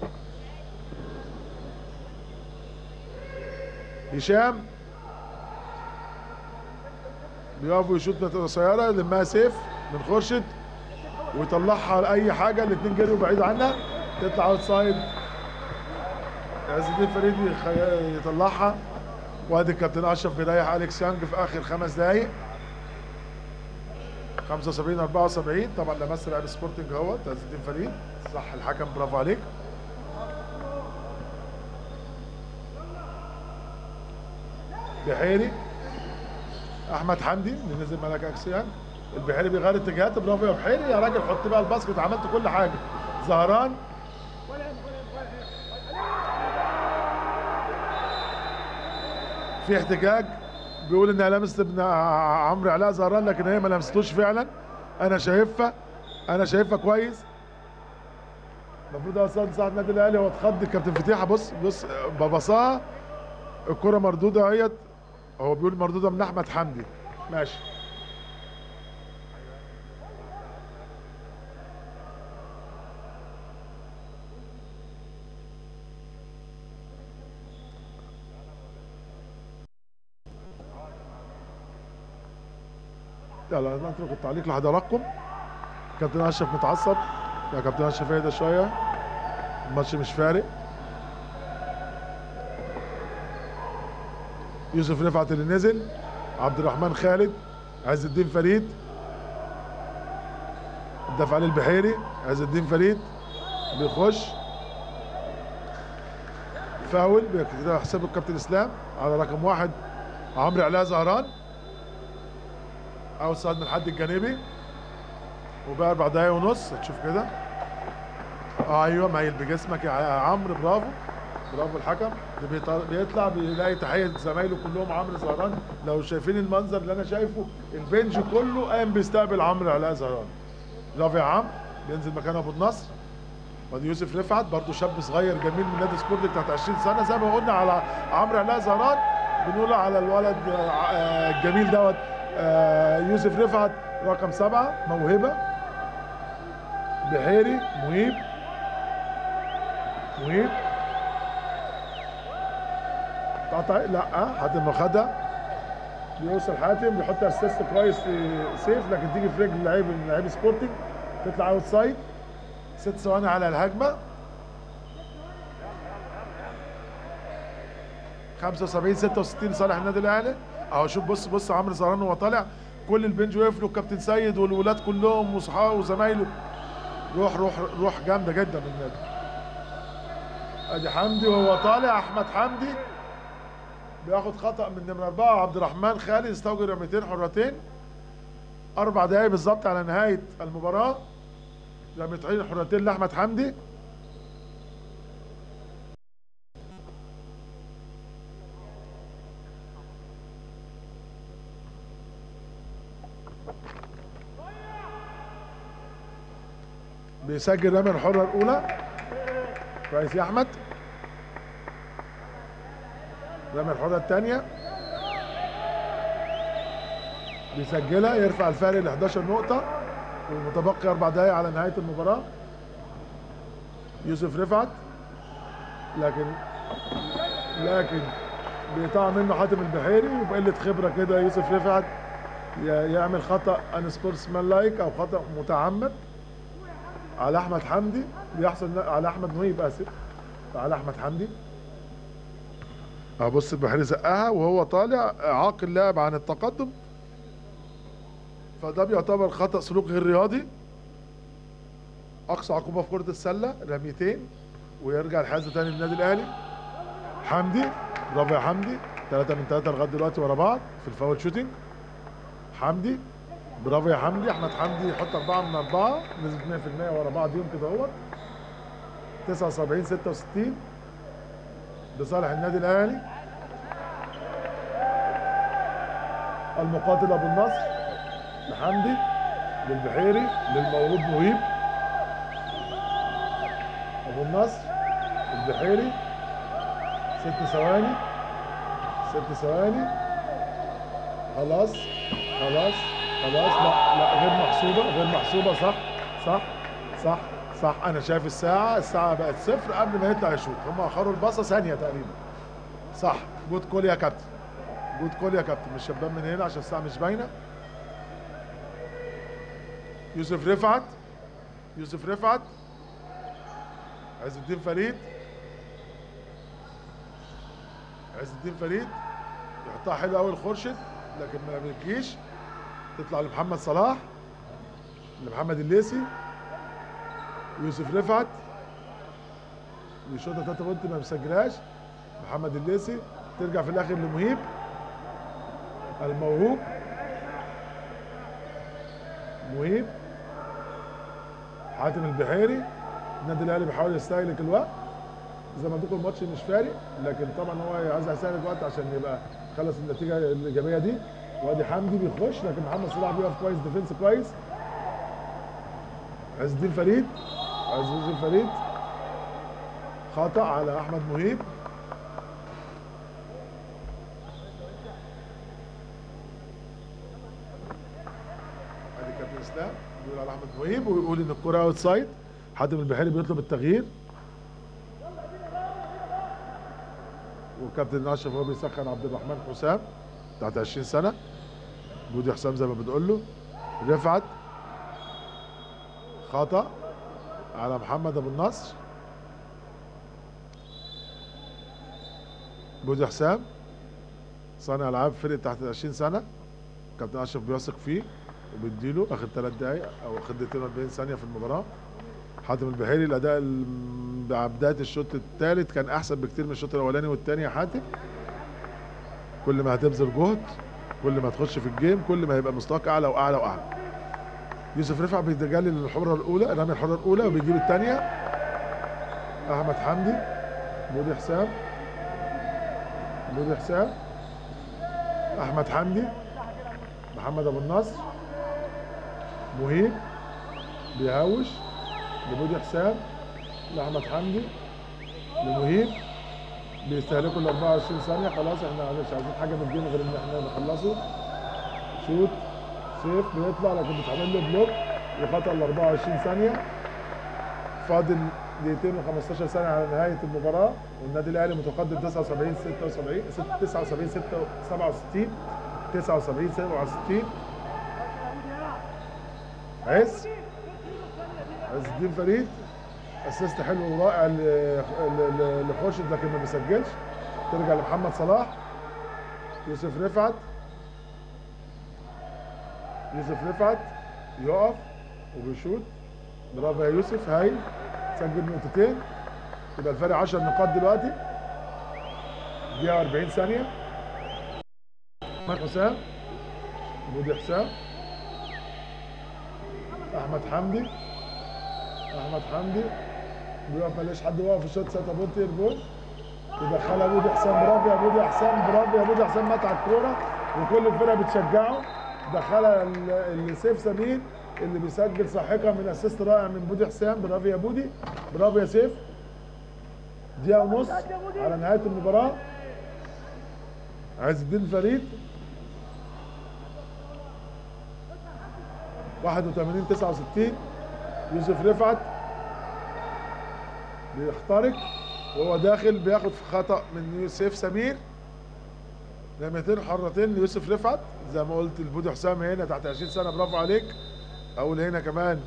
هشام بيقف ويشوط سيارة يلمها سيف من خورشيد ويطلعها لأي حاجة الاتنين جريوا بعيد عنها تطلع اوت سايد عز الدين فريد يخ- يطلعها وادي الكابتن اشرف بيريح اليكس يانج في اخر خمس دقايق 75 74 طبعا لمس لاعب سبورتنج اهو عز الدين فريد صح الحكم برافو عليك بحيري احمد حمدي اللي نزل ملك اكسيان البحيري بيغير اتجاهات برافو يا بحيري يا راجل حط بقى الباسكت عملت كل حاجه زهران في احتجاج بيقول انها لمست ابن ع- عمرو علاء زهران لكن هي ما لمستوش فعلا انا شايفها انا شايفها كويس المفروض يا استاذ سعد النادي الاهلي هو اتخض الكابتن فتيحه بص بص ببصاها الكره مردوده اهيت هو بيقول مردوده من احمد حمدي ماشي يلا نترك التعليق لحضراتكم كابتن اشرف متعصب يا كابتن اشرف اهدى شويه الماتش مش فارق يوسف رفعت اللي نزل عبد الرحمن خالد عز الدين فريد الدفع للبحيري عز الدين فريد بيخش فاول كده حساب الكابتن اسلام على رقم واحد عمرو علاء زهران اوسط من الحد الجانبي وبقى اربع دقايق ونص تشوف كده آه ايوه مايل بجسمك يا عمرو برافو برافو الحكم ده بيطل- بيطلع بيلاقي تحيه زمايله كلهم عمرو زهران لو شايفين المنظر اللي انا شايفه البنج كله قام بيستقبل عمرو علاء زهران برافو يا عمرو بينزل مكان ابو النصر وادي يوسف رفعت برضه شاب صغير جميل من نادي سبورتنج تحت 20 سنه زي ما قلنا على عمرو علاء زهران بنقول على الولد آه، آه، الجميل دوت آه، يوسف رفعت رقم سبعه موهبه بحيري مهيب مهيب قطع لا حاتم ما خدها بيوصل حاتم بيحط اسيست كويس في سيف لكن تيجي في رجل لعيب لعيب سبورتنج تطلع اوت سايد ست ثواني على الهجمه 75 66 صالح النادي الاهلي اهو شوف بص بص عمرو زهران وهو طالع كل البنج وقف له الكابتن سيد والولاد كلهم واصحابه وزمايله روح روح روح جامده جدا من النادي ادي حمدي وهو طالع احمد حمدي بياخد خطا من نمره اربعه عبد الرحمن خالد استوجب رميتين حرتين اربع دقايق بالظبط على نهايه المباراه رميتين حرتين لاحمد حمدي بيسجل رمي الحره الاولى كويس يا احمد رمي الحره الثانيه بيسجلها يرفع الفارق ل 11 نقطه ومتبقي اربع دقائق على نهايه المباراه يوسف رفعت لكن لكن بيقطع منه حاتم البحيري وبقله خبره كده يوسف رفعت ي- يعمل خطا ان سبورتسمان لايك او خطا متعمد على احمد حمدي بيحصل على احمد مهيب اسف على احمد حمدي اهو بص البحري زقها وهو طالع عاق اللاعب عن التقدم فده بيعتبر خطأ سلوك غير رياضي اقصى عقوبة في كرة السلة رميتين ويرجع الحازة تاني للنادي الاهلي حمدي برافو يا حمدي ثلاثة من ثلاثة لغاية دلوقتي ورا بعض في الفاول شوتينج حمدي برافو يا حمدي احمد حمدي يحط أربعة من أربعة نسبة 100% ورا بعض يوم كده اهوت 79 66 لصالح النادي الاهلي المقاتل ابو النصر لحمدي للبحيري للمولود مهيب ابو النصر البحيري ست ثواني ست ثواني خلاص خلاص خلاص لا لا غير محسوبه غير محسوبه صح صح صح صح انا شايف الساعه الساعه بقت صفر قبل ما يطلع يشوط هم اخروا الباصه ثانيه تقريبا صح جود كول يا كابتن جود كول يا كابتن مش شباب من هنا عشان الساعه مش باينه يوسف رفعت يوسف رفعت عز الدين فريد عز الدين فريد يحطها حلو قوي الخورشيد لكن ما بيجيش تطلع لمحمد صلاح لمحمد الليسي يوسف رفعت يشوطها تلاته بونت ما مسجلهاش محمد الليسي ترجع في الاخر لمهيب الموهوب مهيب حاتم البحيري النادي الاهلي بيحاول يستهلك الوقت زي ما عندكم الماتش مش فارق لكن طبعا هو عايز يستهلك الوقت عشان يبقى خلص النتيجه الايجابيه دي وادي حمدي بيخش لكن محمد صلاح بيقف كويس ديفنس كويس عز الدين فريد عز الدين فريد خطأ على احمد مهيب ادي كابتن اسلام بيقول على احمد مهيب ويقول ان الكره اوت سايد حاتم البحيري بيطلب التغيير وكابتن اشرف هو بيسخن عبد الرحمن حسام بتاعت 20 سنه بودي حسام زي ما بتقول له رفعت خطا على محمد ابو النصر بودي حسام صانع العاب فرقه تحت 20 سنه كابتن اشرف بيثق فيه وبيديله اخر ثلاث دقائق او اخر دقيقتين 40 ثانيه في المباراه حاتم البحيري الاداء ال- مع بدايه الشوط الثالث كان احسن بكتير من الشوط الاولاني والثاني يا حاتم كل ما هتبذل جهد كل ما تخش في الجيم كل ما هيبقى مستواك اعلى واعلى واعلى يوسف رفع بيتجلي للحره الاولى رامي الحره الاولى وبيجيب الثانيه احمد حمدي بودي حسام بودي حسام احمد حمدي محمد ابو النصر مهيب بيهوش لبودي حسام لاحمد حمدي لمهيب بيستهلكوا ال 24 ثانيه خلاص احنا مش عايزين حاجه من الجيم غير ان احنا نخلصه شوت سيف بيطلع لكن بيتعمل له بلوك وخطا ال 24 ثانيه فاضل دقيقتين و15 ثانيه على نهايه المباراه والنادي الاهلي متقدم 79 76 79 67 79 67 عز عز الدين فريد اسيست حلو ورائع ل- ل- ل- لخورشيد لكن ما بيسجلش ترجع لمحمد صلاح يوسف رفعت يوسف رفعت يقف وبيشوط برافو يا يوسف هايل سجل نقطتين يبقى الفرق 10 نقاط دلوقتي دقيقة 40 ثانية احمد حسام بودي حسام احمد حمدي احمد حمدي بيقف ملاش حد واقف في الشوط ساعتها بونتي الجول يدخلها بودي حسام برافو يا بودي حسام برافو يا بودي حسام مات على الكوره وكل الفرقه بتشجعه دخلها ال- السيف سمير اللي بيسجل ساحقا من اسيست رائع من بودي حسام برافو يا بودي برافو يا سيف دقيقه ونص على نهايه المباراه عز الدين فريد 81 69 يوسف رفعت بيخترق وهو داخل بياخد في خطأ من يوسف سمير لمتين حرتين ليوسف رفعت زي ما قلت البودي حسام هنا تحت 20 سنة برافو عليك اقول هنا كمان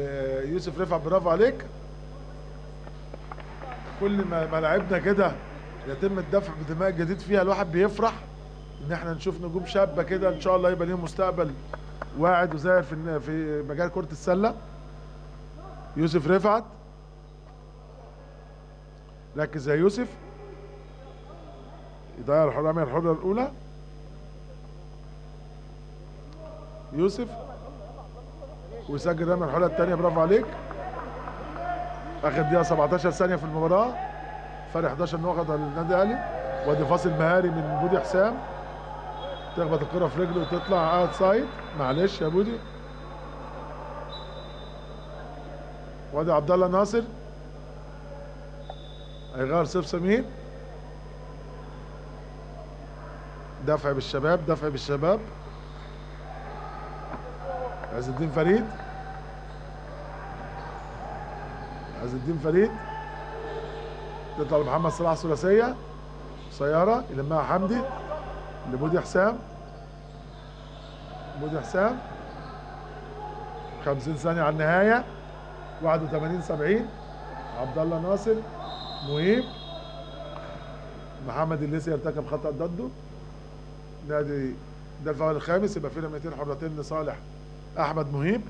ليوسف رفعت برافو عليك كل ما ما لعبنا كده يتم الدفع بدماء جديد فيها الواحد بيفرح ان احنا نشوف نجوم شابه كده ان شاء الله يبقى ليهم مستقبل واعد وزاهر في الن- في مجال كره السله يوسف رفعت ركز يا يوسف يضيع الحرامية الحرة الأولى يوسف ويسجل رمي الحرة الثانية برافو عليك آخر دقيقة 17 ثانية في المباراة فرق 11 نقطة للنادي الأهلي وادي فاصل مهاري من بودي حسام تخبط الكرة في رجله وتطلع اوت سايد معلش يا بودي وادي عبد الله ناصر هيغير سيف سمير دفع بالشباب دفع بالشباب عز الدين فريد عز الدين فريد تطلع لمحمد صلاح ثلاثية قصيرة يلمها حمدي لبودي حسام بودي حسام 50 ثانية على النهاية 81 70 عبد الله ناصر مهيب محمد الليسي ارتكب خطأ ضده نادي ده الفاول الخامس يبقى في رميتين حرتين لصالح احمد مهيب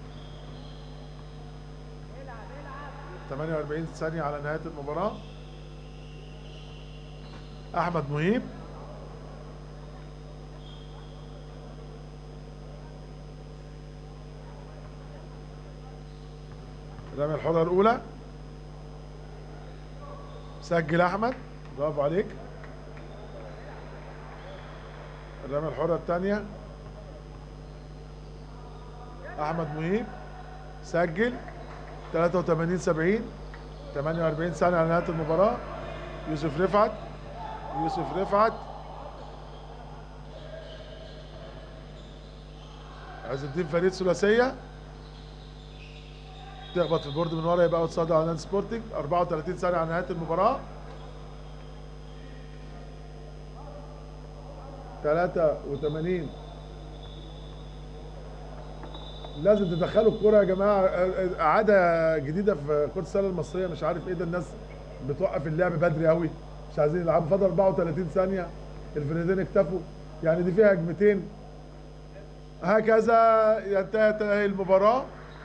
48 ثانية على نهاية المباراة احمد مهيب رمي الحرة الأولى سجل أحمد برافو عليك الرمي الحرة الثانية أحمد مهيب سجل 83 70 48 ثانية على نهاية المباراة يوسف رفعت يوسف رفعت عز الدين فريد ثلاثية تخبط في البورد من ورا يبقى اوت سايد على نادي سبورتنج 34 ثانية على نهاية المباراة 83 لازم تدخلوا الكرة يا جماعة عادة جديدة في كرة السلة المصرية مش عارف ايه ده الناس بتوقف اللعب بدري قوي مش عايزين يلعبوا فاضل 34 ثانية الفريقين اكتفوا يعني دي فيها هجمتين هكذا ينتهي المباراة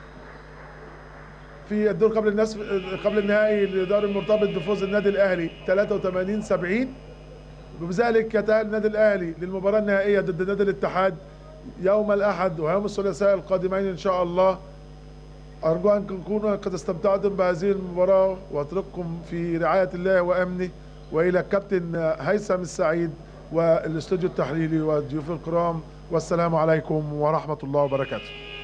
في الدور قبل الناس قبل النهائي لدار المرتبط بفوز النادي الاهلي 83 70 وبذلك يتأهل النادي الاهلي للمباراه النهائيه ضد نادي الاتحاد يوم الاحد ويوم الثلاثاء القادمين ان شاء الله ارجو ان تكونوا قد استمتعتم بهذه المباراه واترككم في رعايه الله وامنه والى الكابتن هيثم السعيد والاستوديو التحليلي والضيوف الكرام والسلام عليكم ورحمه الله وبركاته